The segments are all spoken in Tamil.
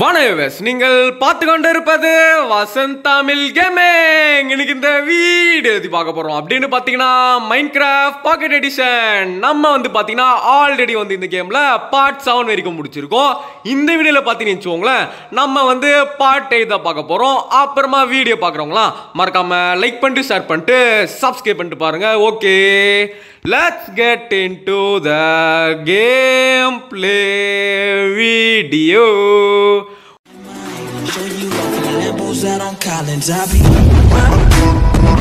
வணக்கம் நீங்கள் பார்த்து கொண்டிருப்பது வசந்த் தமிழ் கேமிங் இன்னைக்கு இந்த வீடியோ எது பார்க்க போறோம் அப்படின்னு பார்த்தீங்கன்னா மைண்ட் கிராஃப்ட் பாக்கெட் எடிஷன் நம்ம வந்து பார்த்தீங்கன்னா ஆல்ரெடி வந்து இந்த கேம்ல பார்ட் செவன் வரைக்கும் முடிச்சிருக்கோம் இந்த வீடியோல பார்த்தீங்கன்னு வச்சுக்கோங்களேன் நம்ம வந்து பார்ட் எயிட் தான் பார்க்க போறோம் அப்புறமா வீடியோ பார்க்குறவங்களாம் மறக்காம லைக் பண்ணிட்டு ஷேர் பண்ணிட்டு சப்ஸ்கிரைப் பண்ணிட்டு பாருங்க okay Let's get into the gameplay video. Show you off in the Lambos out on Collins. I be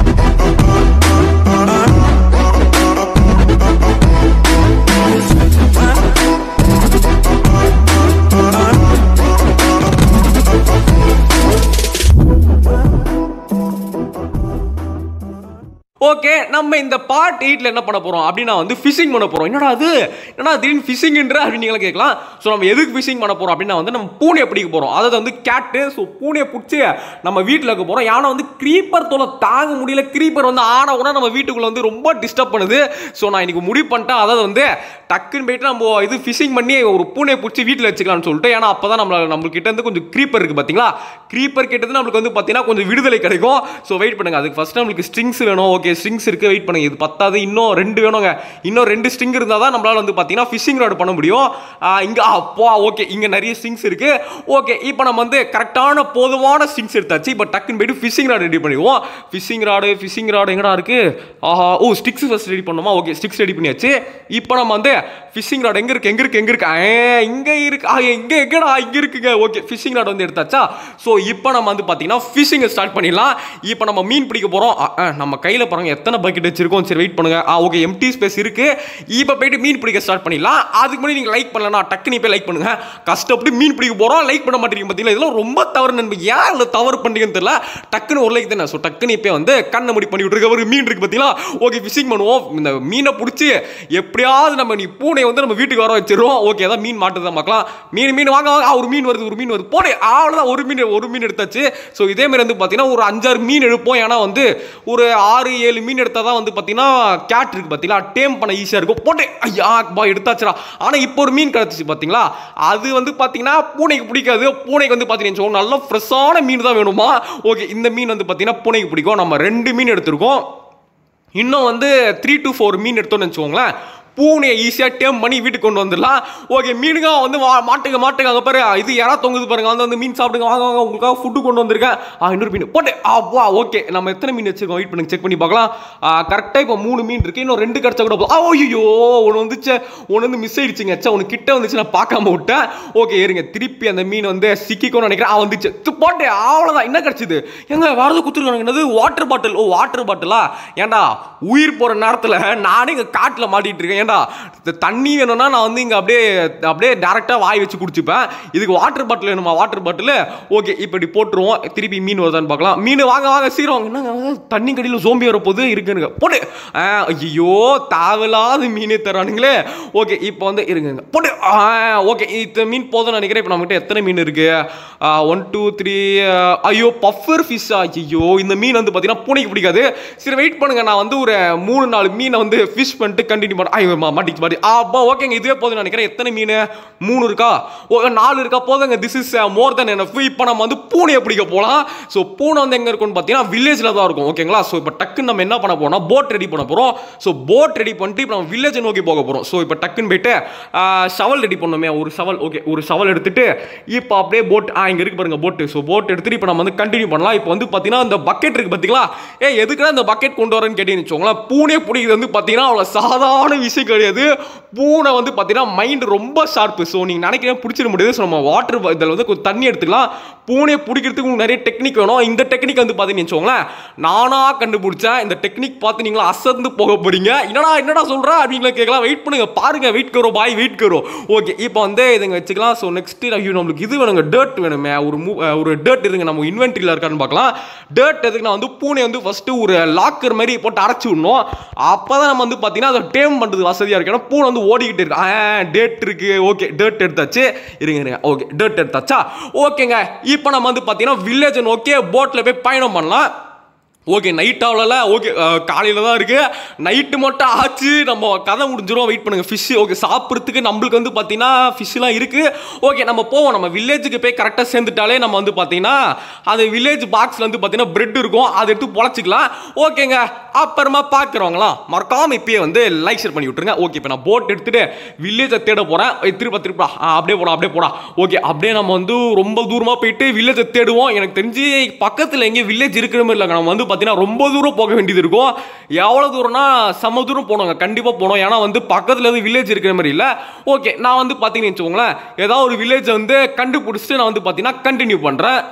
okay நம்ம இந்த பார்ட் எயிட்ல என்ன பண்ண போறோம் அப்படின்னா வந்து ஃபிஷிங் பண்ண போறோம் என்னடா அது என்னடா திடீர்னு ஃபிஷிங்ன்ற அப்படின்னு நீங்களே கேட்கலாம் ஸோ நம்ம எதுக்கு ஃபிஷிங் பண்ண போறோம் அப்படின்னா வந்து நம்ம பூனையை பிடிக்க போறோம் அதாவது வந்து கேட்டு ஸோ பூனையை பிடிச்சி நம்ம வீட்டில் இருக்க போறோம் ஏன்னா வந்து க்ரீப்பர் தொலை தாங்க முடியல க்ரீப்பர் வந்து ஆன உடனே நம்ம வீட்டுக்குள்ள வந்து ரொம்ப டிஸ்டர்ப் பண்ணுது ஸோ நான் இன்னைக்கு முடிவு பண்ணிட்டேன் அதாவது வந்து டக்குன்னு போயிட்டு நம்ம இது ஃபிஷிங் பண்ணி ஒரு பூனையை பிடிச்சி வீட்டில் வச்சுக்கலாம்னு சொல்லிட்டு ஏன்னா அப்போ தான் நம்மள நம்மளுக்கு கிட்ட இருந்து கொஞ்சம் க்ரீப்பர் இருக்கு பார்த்தீங்களா க்ரீப்பர் கிட்ட இருந்து நம்மளுக்கு வந்து பார்த்தீங்கன்னா கொஞ்சம் விடுதலை கிடைக்கும் ஸோ வெயிட் பண்ணுங்க அதுக்கு ஃபர்ஸ்ட் நம்மளுக்கு ஸ்ட்ரிங்ஸ் வேணும் ஓகே ஸ்ட்ரிங்ஸ் இருக்கு வெயிட் பண்ணுங்க இது பத்தாது இன்னும் ரெண்டு வேணுங்க இன்னும் ரெண்டு ஸ்ட்ரிங் இருந்தால் தான் நம்மளால வந்து பார்த்தீங்கன்னா ஃபிஷிங் ராட் பண்ண முடியும் ஆஹ் இங்க அப்பா ஓகே இங்க நிறைய ஸ்ட்ரிங்ஸ் இருக்கு ஓகே இப்போ நம்ம வந்து கரெக்டான போதுமான ஸ்ட்ரிங்ஸ் எடுத்தாச்சு இப்போ டக்குன்னு போயிட்டு ஃபிஷிங் ராட் ரெடி பண்ணிடுவோம் ஃபிஷிங் ராடு ஃபிஷிங் ராடு எங்கடா இருக்கு ஆஹா ஓ ஸ்டிக்ஸ் ஃபர்ஸ்ட் ரெடி பண்ணுமா ஓகே ஸ்டிக்ஸ் ரெடி பண்ணியாச்சு இப்போ நம்ம வந்து ஃபிஷிங் ராட் எங்க இருக்கு எங்க இருக்கு எங்க இருக்கு ஆ, இங்க இருக்கு ஆ, எங்க எங்கடா இங்க இருக்குங்க ஓகே ஃபிஷிங் ராட் வந்து எடுத்தாச்சா ஸோ இப்போ நம்ம வந்து பார்த்தீங்கன்னா ஃபிஷிங் ஸ்டார்ட் பண்ணிடலாம் இப்போ நம்ம மீன் பிடிக்க போறோம் ஆ, ஆ, நம்ம கையில பாருங்க எத்தனை பக்கெட் வச்சிருக்கோம் சரி வெயிட் பண்ணுங்க ஆ ஓகே எம்டி ஸ்பேஸ் இருக்கு இப்போ போயிட்டு மீன் பிடிக்க ஸ்டார்ட் பண்ணிடலாம் அதுக்கு முன்னாடி நீங்க லைக் பண்ணலனா டக்குனு போய் லைக் பண்ணுங்க கஷ்டப்பட்டு மீன் பிடிக்க போறோம் லைக் பண்ண மாட்டீங்க பார்த்தீங்களா இதெல்லாம் ரொம்ப தவறு நண்பு ஏன் இவ்வளோ தவறு பண்றீங்கன்னு தெரியல டக்குன்னு ஒரு லைக் தானே ஸோ டக்குன்னு இப்போ வந்து கண்ணை முடி பண்ணி விட்டுருக்க ஒரு மீன் இருக்கு பார்த்தீங்களா ஓகே ஃபிஷிங் பண்ணுவோம் இந்த மீனை பிடிச்சி எப்படியாவது நம்ம நீ பூனை வந்து நம்ம வீட்டுக்கு வர வச்சிருவோம் ஓகே அதான் மீன் மாட்டுதான் பார்க்கலாம் மீன் மீன் வாங்க வாங்க ஆ, ஒரு மீன் வருது ஒரு மீன் வருது போனே அவ்வளோதான் ஒரு மீன் ஒரு மீன் எடுத்தாச்சு ஸோ இதே மாதிரி வந்து பார்த்தீங்கன்னா ஒரு அஞ்சாறு மீன் எடுப்போம் ஏன்னா வந்து ஒரு ஆறு ஏழு மீன் எடுத்தால் தான் வந்து பார்த்தீங்கன்னா கேட் இருக்கு பார்த்தீங்களா டேம் பண்ண ஈஸியாக இருக்கும் போட்டே ஐயா பா எடுத்தாச்சுடா ஆனால் இப்போ ஒரு மீன் கிடச்சிச்சு பார்த்தீங்களா அது வந்து பார்த்தீங்கன்னா பூனைக்கு பிடிக்காது பூனைக்கு வந்து பார்த்தீங்கன்னு வச்சுக்கோங்க, நல்ல ஃப்ரெஷ்ஷான மீன் தான் வேணுமா ஓகே இந்த மீன் வந்து பார்த்தீங்கன்னா பூனைக்கு பிடிக்கும் நம்ம ரெண்டு மீன் எடுத்திருக்கோம் இன்னும் வந்து த்ரீ டு ஃபோர் மீன் எடுத்தோம்னு வச்சுக்கோங்களேன் பூனையை ஈஸியாக டேம் பண்ணி வீட்டுக்கு கொண்டு வந்துடலாம் ஓகே மீனுங்க வந்து வா- மாட்டுங்க மாட்டுங்க அங்கே பாரு இது யாரா தொங்குது பாருங்க வந்து வந்து மீன் சாப்பிடுங்க வாங்க வாங்க உங்களுக்காக ஃபுட்டு கொண்டு வந்திருக்கேன் ஆ இன்னொரு மீன் போட்டு ஆ ஓகே நம்ம எத்தனை மீன் வச்சிருக்கோம் வெயிட் பண்ணுங்க செக் பண்ணி பார்க்கலாம் கரெக்டாக இப்போ மூணு மீன் இருக்கு இன்னும் ரெண்டு கிடச்சா கூட போதும். ஆ ஐயோ ஒன்று வந்துச்சு ஒன்று வந்து மிஸ் ஆயிடுச்சுங்க அச்சா ஒன்று கிட்ட வந்துச்சு நான் பார்க்காம விட்டேன் ஓகே இருங்க திருப்பி அந்த மீன் வந்து சிக்கிக்கோன்னு நினைக்கிறேன் ஆ வந்துச்சு து, போட்டு அவ்வளோதான் என்ன கிடச்சிது எங்க வரது குத்துருக்காங்க என்னது வாட்டர் பாட்டில் ஓ வாட்டர் பாட்டிலா ஏன்டா உயிர் போகிற நேரத்தில் நானே இங்கே காட்டில் மாட்டிட்டு இருக்கேன் ஏன்டா இந்த தண்ணி வேணும்னா நான் வந்து இங்கே அப்படியே அப்படியே டேரெக்டாக வாய் வச்சு குடிச்சுப்பேன் இதுக்கு வாட்டர் பாட்டில் வேணுமா வாட்டர் பாட்டில் ஓகே இப்போ இப்படி போட்டுருவோம் திருப்பி மீன் வருதான்னு பார்க்கலாம் மீன் வாங்க வாங்க சீரம் வாங்க. என்னங்க தண்ணி கடியில் சோம்பி வர போது இருக்குங்க போட்டு ஆ, ஐயோ தேவையில்லாத மீனே தரானுங்களே ஓகே இப்போ வந்து இருங்க போட்டு ஓகே இந்த மீன் போதும்னு நினைக்கிறேன் இப்போ நம்மகிட்ட எத்தனை மீன் இருக்கு ஒன் டூ த்ரீ ஐயோ பஃபர் ஃபிஷ்ஷா ஐயோ இந்த மீன் வந்து பார்த்தீங்கன்னா பூனைக்கு பிடிக்காது சரி வெயிட் பண்ணுங்க நான் வந்து ஒரு மூணு நாலு மீனை வந்து ஃபிஷ் பண்ணிட்டு கண்டினியூ பண்ண ஐயோ மா- மாட்டிச்சு மாட்டி அப்பா ஓகேங்க இதுவே போதும்னு நினைக்கிறேன் எத்தனை மீன் மூணு இருக்கா ஓ நாலு இருக்கா போதுங்க திஸ் இஸ் மோர் தென் என்ன இப்போ நம்ம வந்து பூனையை பிடிக்க போகலாம் ஸோ பூனை வந்து எங்கே இருக்கும்னு பார்த்தீங்கன்னா வில்லேஜில் தான் இருக்கும் ஓகேங்களா ஸோ இப்போ டக்குன்னு நம்ம என்ன பண்ண போறோம்னா போட் ரெடி பண்ண போகிறோம் ஸோ போட் ரெடி பண்ணிட்டு இப்போ நம்ம வில்லேஜை நோக்கி போக போகிறோம் ஸோ இப்போ டக்குன்னு போயிட்டு ஷவல் ரெடி பண்ணோமே ஒரு ஷவல் ஓகே ஒரு ஷவல் எடுத்துட்டு இப்போ அப்படியே போட் ஆ இங்கே இருக்கு பாருங்க போட்டு ஸோ போட் எடுத்துட்டு இப்போ நம்ம வந்து கண்டினியூ பண்ணலாம் இப்போ வந்து பார்த்தீங்கன்னா இந்த பக்கெட் இருக்கு பார்த்தீங்களா ஏ எதுக்குடா இந்த பக்கெட் கொண்டு வரேன்னு கேட்டீங்கன்னு வச்சுக்கோங்களேன் பூனை பிடிக்கிறது வந்து பார்த்தீங்கன்னா அவ்வளோ சாதாரண விஷயம் கிடையாது பூனை வந்து பார்த்தீங்கன்னா மைண்ட் ரொம்ப ஷார்ப்பு ஸோ நீங்கள் நினைக்கிறேன் பிடிச்சிட முடியாது ஸோ நம்ம வாட்டர் இதில் வந்து கொஞ்சம் தண்ணி எடுத்துக்கலாம் பூனையை பிடிக்கிறதுக்கு உங்களுக்கு நிறைய டெக்னிக் வேணும் இந்த டெக்னிக் வந்து பார்த்தீங்கன்னு வச்சுக்கோங்களேன் நானாக கண்டுபிடிச்சேன் இந்த டெக்னிக் பார்த்து நீங்களா அசந்து போக போறீங்க என்னடா என்னடா சொல்கிறா அப்படிங்களா கேட்கலாம் வெயிட் பண்ணுங்க பாருங்க வெயிட் கரோ பாய் வெயிட் கரோ ஓகே இப்போ வந்து இதுங்க வச்சுக்கலாம் ஸோ நெக்ஸ்ட் ஐயோ நம்மளுக்கு இது வேணுங்க டர்ட் வேணுமே ஒரு மூ ஒரு டர்ட் இருங்க நம்ம இன்வென்ட்ரியில் இருக்கான்னு பார்க்கலாம் டர்ட் எதுக்கு நான் வந்து பூனை வந்து ஃபஸ்ட்டு ஒரு லாக்கர் மாதிரி போட்டு அடைச்சி விடணும் அப்போ தான் நம்ம வந்து பார்த்தீங்கன்னா அதை டேம் பண்ணுறது வசதியாக இருக்கு ஏன்னா பூனை வந்து ஓடிக்கிட்டு இருக்கு ஆ டேட் இருக்கு ஓகே டர்ட் எடுத்தாச்சு இருங்க இருங்க ஓகே டர்ட் எடுத்தாச்சா ஓகேங்க இப்போ நம்ம வந்து பார்த்தீங்கன்னா வில்லேஜை நோக்கி போட்டில் போய் பயணம் பண்ணலாம் ஓகே நைட் ஆகல ஓகே காலையில் தான் இருக்குது நைட்டு மட்டும் ஆச்சு நம்ம கதை முடிஞ்சிரும் வெயிட் பண்ணுங்க ஃபிஷ் ஓகே சாப்பிட்றதுக்கு நம்மளுக்கு வந்து பார்த்தீங்கன்னா ஃபிஷ்லாம் இருக்குது ஓகே நம்ம போவோம் நம்ம வில்லேஜுக்கு போய் கரெக்டாக சேர்ந்துட்டாலே நம்ம வந்து பார்த்தீங்கன்னா அந்த வில்லேஜ் பாக்ஸில் வந்து பார்த்தீங்கன்னா பிரெட் இருக்கும் அதை எடுத்து பொழைச்சிக்கலாம் ஓகேங்க அப்புறமா பார்க்குறவங்களாம் மறக்காம இப்பயே வந்து லைக் ஷேர் பண்ணி விட்டுருங்க ஓகே இப்போ நான் போட் எடுத்துட்டு வில்லேஜை தேட போகிறேன் திருப்ப திருப்பா ஆ, அப்படியே போடா அப்படியே போடா ஓகே அப்படியே நம்ம வந்து ரொம்ப தூரமாக போயிட்டு வில்லேஜை தேடுவோம் எனக்கு தெரிஞ்சு பக்கத்தில் எங்கேயும் வில்லேஜ் இருக்கிற மாதிரி இல்லைங்க நம்ம வந்து பார்த்தீங்கன்னா ரொம்ப தூரம் போக வேண்டியது இருக்கும் எவ்வளோ தூரம்னா செம்ம தூரம் போனோங்க கண்டிப்பாக போனோம் ஏன்னா வந்து பக்கத்தில் எதுவும் வில்லேஜ் இருக்கிற மாதிரி இல்லை ஓகே நான் வந்து பார்த்தீங்கன்னு வச்சுக்கோங்களேன் ஏதாவது ஒரு வில்லேஜை வந்து கண்டுபிடிச்சிட்டு நான் வந்து பார்த்தீங்கன்னா கண்டினியூ பண்ணுறேன்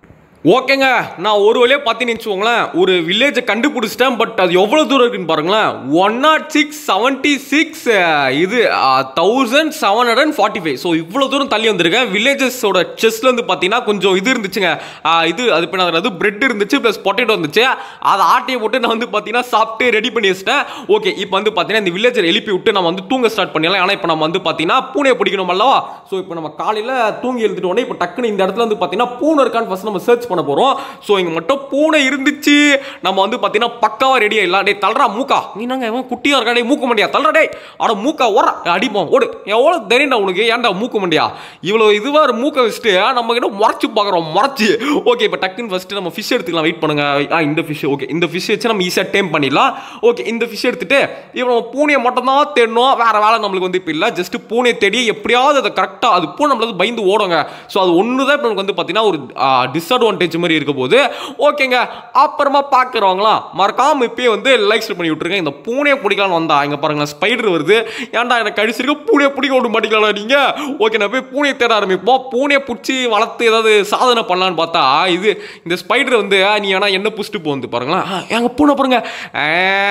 ஓகேங்க நான் ஒரு வழியாக பார்த்தீங்கன்னு வச்சுக்கோங்களேன் ஒரு வில்லேஜை கண்டுபிடிச்சிட்டேன் பட் அது எவ்வளோ தூரம் இருக்குன்னு பாருங்களேன் one nought six seventy six இது thousand seven hundred and forty five so இவ்வளோ தூரம் தள்ளி வந்திருக்கேன் வில்லேஜஸோட செஸ்ல வந்து பார்த்தீங்கன்னா கொஞ்சம் இது இருந்துச்சுங்க ஆ, இது அது இப்போ அது பிரெட் இருந்துச்சு ப்ளஸ் பொட்டேட்டோ இருந்துச்சு அதை ஆட்டையை போட்டு நான் வந்து பார்த்தீங்கன்னா சாப்பிட்டு ரெடி பண்ணி வச்சிட்டேன் ஓகே இப்போ வந்து பார்த்தீங்கன்னா இந்த வில்லேஜர் எழுப்பி விட்டு நம்ம வந்து தூங்க ஸ்டார்ட் பண்ணிடலாம் ஏன்னா இப்போ நம்ம வந்து பார்த்தீங்கன்னா பூனையை பிடிக்கணும் அல்லவா ஸோ இப்போ நம்ம காலையில் தூங்கி எழுந்துட்டு உடனே இப்போ டக்குன்னு இந்த இடத்துல வந்து பார்த்தீங்கன்னா பூனை இருக்கான்னு ஃபர்ஸ்ட் நம்ம சர்ச் பண்ண போகிறோம் ஸோ இங்கே மட்டும் பூனை இருந்துச்சு நம்ம வந்து பார்த்தீங்கன்னா பக்காவாக ரெடியாக இல்லை டே தள்ளுறா மூக்கா நீ நாங்கள் இவன் குட்டியாக இருக்கா டே மூக்க மண்டியா தள்ளுறா டே அட மூக்கா ஓர அடிப்போம் ஓடு எவ்வளோ தைரியம்டா உனக்கு ஏன்டா மூக்க மண்டியா இவ்வளோ இதுவாக மூக்க வச்சுட்டு நம்ம கிட்ட முறைச்சு பார்க்குறோம் முறைச்சு ஓகே இப்போ டக்குன்னு ஃபஸ்ட்டு நம்ம ஃபிஷ் எடுத்துக்கலாம் வெயிட் பண்ணுங்க ஆ இந்த ஃபிஷ் ஓகே இந்த ஃபிஷ் வச்சு நம்ம ஈஸியாக டேம் பண்ணிடலாம் ஓகே இந்த ஃபிஷ் எடுத்துட்டு இப்போ நம்ம பூனையை மட்டும் தான் தேடணும் வேற வேலை நம்மளுக்கு வந்து இப்போ இல்லை ஜஸ்ட் பூனையை தேடி எப்படியாவது அதை கரெக்டாக அது பூனை நம்மளுக்கு பயந்து ஓடுங்க ஸோ அது ஒன்று தான் இப்போ நமக்கு வந்து பார்த்தீங்கன்னா ஒரு டிஸ்அட்வான்டேஜ் மாதிரி இருக்க போது ஓகேங்க அப்புறமா பார்க்குறவங்களாம் மறக்காம இப்பயே வந்து லைக் பண்ணி விட்டுருங்க இந்த பூனையை பிடிக்கலாம்னு வந்தா இங்கே பாருங்களேன் ஸ்பைடர் வருது ஏன்டா எனக்கு கடிச்சிருக்கு பூனையை பிடிக்க விட மாட்டீங்களா நீங்கள் ஓகே நான் போய் பூனையை தேட ஆரம்பிப்போம் பூனையை பிடிச்சி வளர்த்து ஏதாவது சாதனை பண்ணலான்னு பார்த்தா இது இந்த ஸ்பைடர் வந்து ஆ, நீ வேணா என்ன புடிச்சிட்டு போகுது பாருங்களேன் ஆ, எங்க பூனை பாருங்க ஆ,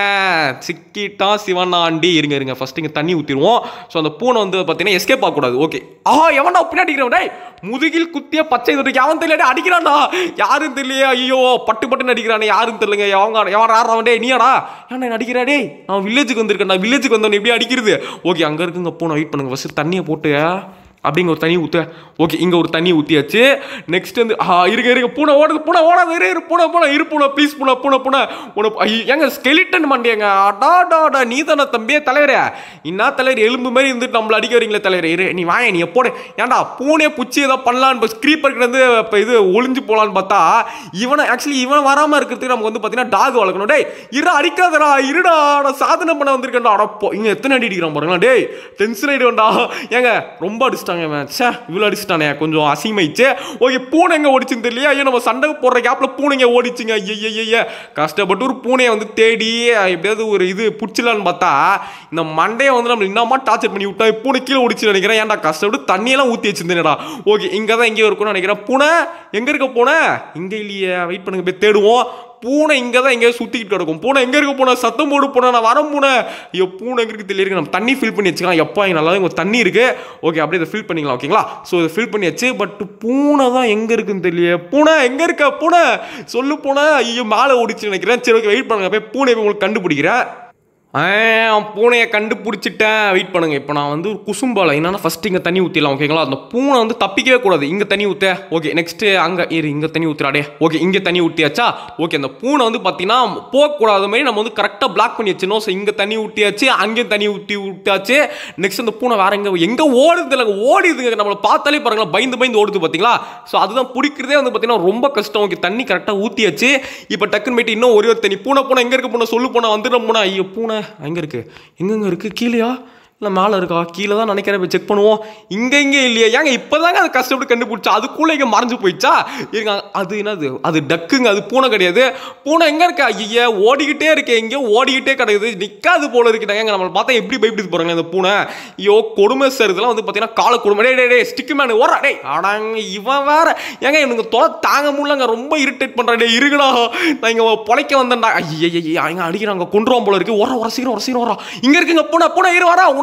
சிக்கிட்டான் சிவனாண்டி இருங்க இருங்க ஃபர்ஸ்ட் இங்கே தண்ணி ஊற்றிடுவோம் ஸோ அந்த பூனை வந்து பார்த்தீங்கன்னா எஸ்கேப் ஆகக்கூடாது ஓகே ஆ எவன்டா பின்னாடி அடிக்கிறவன் டேய் முதுகில் குத்திய பச்சை துறைக்கு அவன் தெரியல அடிக்கிறான்டா யாரும் தெரியலையே ஐயோ பட்டு பட்டுன்னு அடிக்கிறானே யாரும் தெரியலங்க எவங்க எவன் ஆடுறவன் டேய் நீயாடா ஏன்டா என்ன அடிக்கிறா டேய் நான் வில்லேஜுக்கு வந்திருக்கேன் நான் வில்லேஜுக்கு வந்தவன் எப்படி அடிக்கிறது ஓகே அங்கே இருக்குங்க பூனை வெயிட் பண்ணுங்க ஃபர்ஸ்ட் தண்ணியை போட்டு அப்படிங்க ஒரு தண்ணி ஊற்ற ஓகே இங்கே ஒரு தண்ணி ஊற்றியாச்சு நெக்ஸ்ட் வந்து ஆ இருங்க இருங்க பூனை ஓடுது பூனை ஓடாது இரு இரு பூனை பூனை இரு பூனை ப்ளீஸ் பூனை பூனை பூனை உன எங்க ஸ்கெலிட்டன் மண்டியங்க அடா டா நீ தானே தம்பியே தலைவரே இன்னா தலைவர் எலும்பு மாதிரி இருந்துட்டு நம்மள அடிக்க வரீங்களே தலைவர் இரு நீ வாங்க நீ எப்போடு ஏன்டா பூனையை பிடிச்சி ஏதோ பண்ணலான்னு ஸ்க்ரீப்பருக்கு வந்து இப்போ இது ஒளிஞ்சு போகலான்னு பார்த்தா இவனை ஆக்சுவலி இவன் வராமல் இருக்கிறதுக்கு நமக்கு வந்து பார்த்தீங்கன்னா டாக் வளர்க்கணும் டேய் இரு அடிக்காதடா இருடா நான் சாதனை பண்ண வந்திருக்கேன்டா அட போ இங்கே எத்தனை அடி அடிக்கிறான் பாருங்களா டேய் டென்ஷன் ஆயிடுவேன்டா ஏங்க ரொம்ப அடிச்சிட்டாங்க இவன் சே இவ்வளோ அடிச்சிட்டானே கொஞ்சம் அசிங்கமாயிடுச்சு ஓகே பூனை எங்கே ஓடிச்சுன்னு தெரியலையா ஐயோ நம்ம சண்டை போடுற கேப்பில் பூனைங்க ஓடிச்சுங்க ஐயய்ய கஷ்டப்பட்டு ஒரு பூனையை வந்து தேடி எப்படியாவது ஒரு இது பிடிச்சிடலான்னு பார்த்தா இந்த மண்டையை வந்து நம்ம என்னமா டார்ச்சர் பண்ணி விட்டா பூனை கீழே ஓடிச்சு நினைக்கிறேன் ஏன்டா கஷ்டப்பட்டு தண்ணியெல்லாம் ஊற்றி வச்சிருந்தேனடா ஓகே இங்கே தான் எங்கேயோ இருக்கும்னு நினைக்கிறேன் பூனை எங்கே இருக்க பூனை இங்கே இல்லையே வெயிட் பண்ணுங்க போய் தேடுவோம் பூனை இங்கே தான் எங்கேயோ சுற்றிக்கிட்டு கிடக்கும் பூனை எங்கே இருக்க பூனை சத்தம் போடு பூனை நான் வர பூனை ஐயோ பூனை எங்கே இருக்கு தெரியல நம்ம தண்ணி ஃபில் பண்ணி வச்சுக்கலாம் எப்பா இங்கே நல்லா இங்கே தண்ணி இருக்கு ஓகே அப்படியே இதை ஃபில் பண்ணிக்கலாம் ஓகேங்களா ஸோ இதை ஃபில் பண்ணியாச்சு பட் பூனை தான் எங்கே இருக்குன்னு தெரியல பூனை எங்கே இருக்க பூனை சொல்லு பூனை ஐயோ மேலே ஓடிச்சு நினைக்கிறேன் சரி ஓகே வெயிட் பண்ணுங்க போய் பூனை போய் உங்களுக்கு கண்டுபிடிக்கிறேன் ஆ, பூனையை கண்டுபிடிச்சிட்டேன் வெயிட் பண்ணுங்க இப்போ நான் வந்து ஒரு குசும்பால என்னன்னா ஃபர்ஸ்ட் இங்கே தண்ணி ஊற்றிடலாம் ஓகேங்களா அந்த பூனை வந்து தப்பிக்கவே கூடாது இங்கே தண்ணி ஊற்ற ஓகே நெக்ஸ்ட் அங்கே இரு இங்கே தண்ணி ஊற்றுறாடே ஓகே இங்கே தண்ணி ஊற்றியாச்சா ஓகே அந்த பூனை வந்து பார்த்தீங்கன்னா போகக்கூடாத மாதிரி நம்ம வந்து கரெக்டாக பிளாக் பண்ணி வச்சிடணும் ஸோ இங்கே தண்ணி ஊற்றியாச்சு அங்கேயும் தண்ணி ஊற்றி விட்டாச்சு நெக்ஸ்ட் அந்த பூனை வேற எங்கே எங்கே ஓடுது இல்லை ஓடிதுங்க நம்மளை பார்த்தாலே பாருங்களா பயந்து பயந்து ஓடுது பார்த்தீங்களா ஸோ அதுதான் பிடிக்கிறதே வந்து பார்த்தீங்கன்னா ரொம்ப கஷ்டம் ஓகே தண்ணி கரெக்டாக ஊற்றியாச்சு இப்போ டக்குன்னு போயிட்டு இன்னும் ஒரே ஒரு தண்ணி பூனை பூனை எங்கே இருக்கு பூனை சொல்லு பூனை வந்துடும் பூனை ஐயோ பூனை எங்கே இருக்கு எங்கெங்க இருக்கு கீழேயா இல்லை மேலே இருக்கா கீழே தான் நினைக்கிறேன் போய் செக் பண்ணுவோம் இங்கே இங்கே இல்லையா ஏங்க இப்போ தாங்க அது கஷ்டப்பட்டு கண்டுபிடிச்சா அதுக்குள்ளே இங்கே மறைஞ்சு போயிடுச்சா இருங்க அது என்னது அது டக்குங்க அது பூனை கிடையாது பூனை எங்கே இருக்கா ஐயா ஓடிக்கிட்டே இருக்கே எங்கேயோ ஓடிக்கிட்டே கிடையாது நிற்காது போல இருக்குட்டாங்க எங்க நம்மளை பார்த்தா எப்படி பயப்படுது போகிறாங்க இந்த பூனை ஐயோ கொடுமை சார் இதெல்லாம் வந்து பார்த்தீங்கன்னா கால கொடுமை டே டே டே ஸ்டிக்கு மேனு ஓரா டேய் அடாங்க இவன் வேற ஏங்க எனக்கு தொலை தாங்க முடியலங்க ரொம்ப இரிட்டேட் பண்ணுறேன் டே இருங்கடா நான் இங்கே பொழைக்க வந்தேன்டா ஐயா ஐயா எங்க அடிக்கிறாங்க கொண்டுருவான் போல இருக்கு ஓர ஓர சீக்கிரம் ஓர சீக்கிரம் ஓரா இங்கே இருக்குங்க பூனை பூனை இரு வரா உனா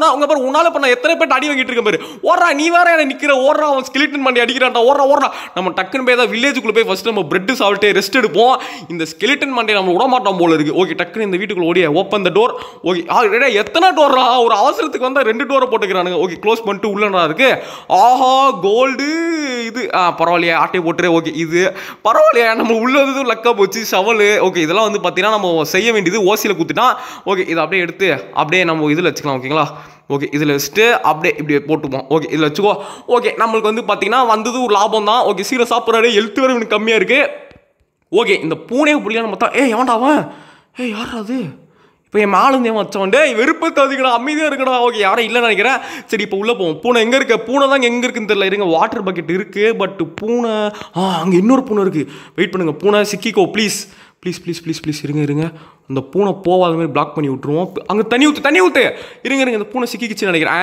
போனா உங்க பாரு உன்னால பண்ண எத்தனை பேர் அடி வாங்கிட்டு இருக்க பாரு ஓடுறா நீ வேற என்ன நிக்கிற ஓடுறா அவன் ஸ்கெலிட்டன் பண்ணி அடிக்கிறான்டா ஓடுறா ஓடுறா நம்ம டக்குன்னு போய் ஏதாவது வில்லேஜுக்குள்ள போய் ஃபர்ஸ்ட் நம்ம பிரெட் சாப்பிட்டு ரெஸ்ட் எடுப்போம் இந்த ஸ்கெலிட்டன் மண்டே நம்ம விட மாட்டோம் போல இருக்கு ஓகே டக்குன்னு இந்த வீட்டுக்குள்ள ஓடிய ஓப்பன் த டோர் ஓகே ஆ எத்தனை டோர்ரா ஒரு அவசரத்துக்கு வந்தா ரெண்டு டோரை போட்டுக்கிறானுங்க ஓகே க்ளோஸ் பண்ணிட்டு உள்ளடா இருக்கு ஆஹா கோல்டு இது ஆ பரவாயில்லையா ஆட்டையை போட்டுரு ஓகே இது பரவாயில்லையா நம்ம உள்ள வந்து லக்கா போச்சு ஷவலு ஓகே இதெல்லாம் வந்து பார்த்தீங்கன்னா நம்ம செய்ய வேண்டியது ஓசியில் குத்துட்டான் ஓகே இதை அப்படியே எடுத்து அப்படியே நம்ம இதில் வச்சுக்கலாம் ஓகேங்களா ஓகே இதில் வச்சுட்டு அப்படியே இப்படி போட்டுப்போம் ஓகே இதில் வச்சுக்கோ ஓகே நம்மளுக்கு வந்து பார்த்தீங்கன்னா வந்தது ஒரு லாபம் தான் ஓகே சீரை சாப்பிட்றாரு எழுத்து வரை இவனுக்கு கம்மியாக இருக்குது ஓகே இந்த பூனையை பிடிக்கணும் பார்த்தா ஏய் எவன்டா அவன் ஏய் யாரா அது இப்போ என் மேலேருந்து ஏன் வச்சவன் டேய் வெறுப்பத்தை அதிகடா அமைதியாக இருக்கடா ஓகே யாரும் இல்லைன்னு நினைக்கிறேன் சரி இப்போ உள்ளே போவோம் பூனை எங்கே இருக்க பூனை தான் எங்கே இருக்குன்னு தெரியல இருங்க வாட்டர் பக்கெட் இருக்குது பட் பூனை ஆ அங்கே இன்னொரு பூனை இருக்குது வெயிட் பண்ணுங்க பூனை சிக்கிக்கோ please please please please please இருங்க இருங்க அந்த பூனை போகாத மாதிரி பிளாக் பண்ணி விட்டுருவோம் அங்கே தண்ணி ஊற்று தண்ணி ஊற்று இருங்க இருங்க இந்த பூனை சிக்கிக்கிச்சுன்னு நினைக்கிறேன்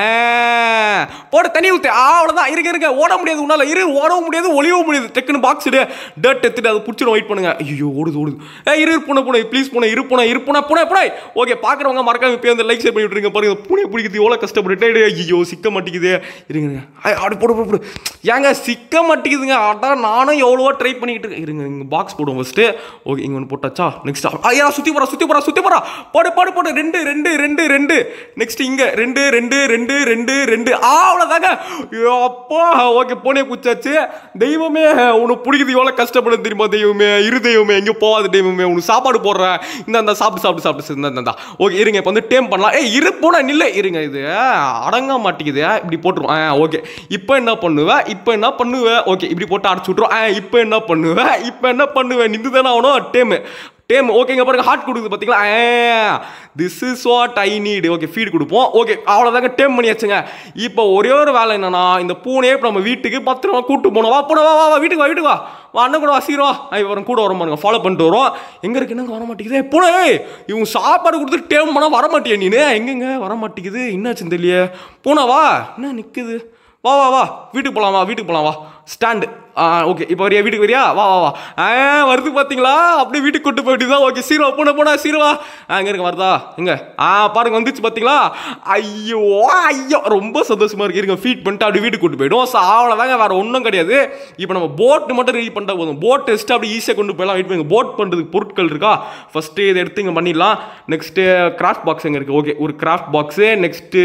ஆ, போடு தண்ணி ஊற்று ஆ அவ்வளோதான் இருங்க இருங்க ஓட முடியாது உன்னால இரு ஓடவும் முடியாது ஒளியவும் முடியாது டக்குன்னு பாக்ஸ் இடு டர்ட் எடுத்துட்டு அதை பிடிச்சிடும் வெயிட் பண்ணுங்க ஐயோ ஓடுது ஓடுது ஏ இரு இரு, பூனை பூனை ப்ளீஸ் பூனை இரு பூனை இரு பூனை பூனை பூனை ஓகே பார்க்குறவங்க மறக்காம இப்போ வந்து லைக் ஷேர் பண்ணி விட்டுருங்க பாருங்க பூனை பிடிக்கிறது எவ்வளோ கஷ்டப்பட்டு ஐயோ சிக்க மாட்டேங்குது இருங்க இருங்க ஐ, அப்படி போடு போடு போடு ஏங்க சிக்க மாட்டேங்குதுங்க அதான் நானும் எவ்வளவோ ட்ரை பண்ணிக்கிட்டு இருக்கேன் இருங்க இங்கே பாக்ஸ் போடுவோம் ஃபஸ்ட்டு ஓகே இங்கே ஒன்று போட்டாச்சா நெக்ஸ்ட் ஐயா சுற்றி போகிறா சுற்றி போகிறா சுற்றி போகிறா போடு போடு போடு ரெண்டு ரெண்டு ரெண்டு ரெண்டு நெக்ஸ்ட் இங்கே ரெண்டு ரெண்டு ரெண்டு ரெண்டு ரெண்டு ஆ அவ்வளோதாங்க ஐயோ, அப்பா ஓகே பூனை குச்சாச்சு தெய்வமே உனக்கு பிடிக்குது எவ்வளோ கஷ்டப்படும் தெரியுமா தெய்வமே இரு தெய்வமே எங்கே போகாத தெய்வமே உனக்கு சாப்பாடு போடுறேன் இந்த இந்த சாப்பிட்டு சாப்பிட்டு சாப்பிட்டு இந்த இந்த ஓகே இருங்க இப்போ வந்து டேம் பண்ணலாம் ஏய் இரு பூனை நில்ல இருங்க இது அடங்க மாட்டேங்குது இப்படி போட்டுரும் ஆ ஓகே இப்போ என்ன பண்ணுவேன் இப்போ என்ன பண்ணுவேன் ஓகே இப்படி போட்டு அடைச்சு விட்ருவோம் ஆ இப்போ என்ன பண்ணுவேன் இப்போ என்ன பண்ணுவேன் நின்று தானே ஆகணும் டேமு டேம் ஓகேங்க பாருங்க ஹார்ட் கொடுக்குது பார்த்தீங்களா this is what I need okay feed கொடுப்போம் ஓகே அவ்வளோதாங்க டேம் பண்ணியாச்சுங்க இப்போ ஒரே ஒரு வேலை என்னன்னா இந்த பூனையே இப்போ நம்ம வீட்டுக்கு பத்திரமா கூட்டு போகணும் வா பூனை வா வா வா வீட்டுக்கு வா வீட்டுக்கு வா வா அண்ணன் கூட வா சீரோ இவரும் கூட வர பாருங்க ஃபாலோ பண்ணிட்டு வரோம் எங்கே இருக்கு என்னங்க வர மாட்டேங்குது ஏய், பூனை ஏய், இவங்க சாப்பாடு கொடுத்துட்டு டேம் பண்ணால் வர மாட்டியா நீனு எங்கெங்க வர மாட்டேங்குது என்னாச்சுன்னு தெரியல பூனை வா என்ன நிற்குது வா வா வா வீட்டுக்கு போகலாம் வா வீட்டுக்கு போகலாம் வா ஸ்டாண்டு ஆ ஓகே இப்போ வரியா வீட்டுக்கு வரியா வா வா வா ஆ வருது பார்த்தீங்களா அப்படியே வீட்டுக்கு கொண்டு போயிட்டு தான் ஓகே சீரோ போன போனா சீரவா ஆ இங்கே இருங்க வருதா எங்க ஆ பாருங்க வந்துச்சு பார்த்தீங்களா ஐயோ ஐயோ ரொம்ப சந்தோஷமா இருக்கு இருங்க ஃபீட் பண்ணிட்டு அப்படியே வீட்டுக்கு கொண்டு போயிடும் ஸோ அவ்வளோதாங்க வேற ஒன்றும் கிடையாது இப்போ நம்ம போட் மட்டும் ரெடி பண்ணிட்டா போதும் போட் டெஸ்ட் அப்படி ஈஸியாக கொண்டு போயிடலாம் வெயிட் பண்ணுங்க போட் பண்ணுறதுக்கு பொருட்கள் இருக்கா ஃபஸ்ட்டு இதை எடுத்து இங்கே பண்ணிடலாம் நெக்ஸ்ட்டு கிராஃப்ட் பாக்ஸ் எங்கே இருக்குது ஓகே ஒரு craft box next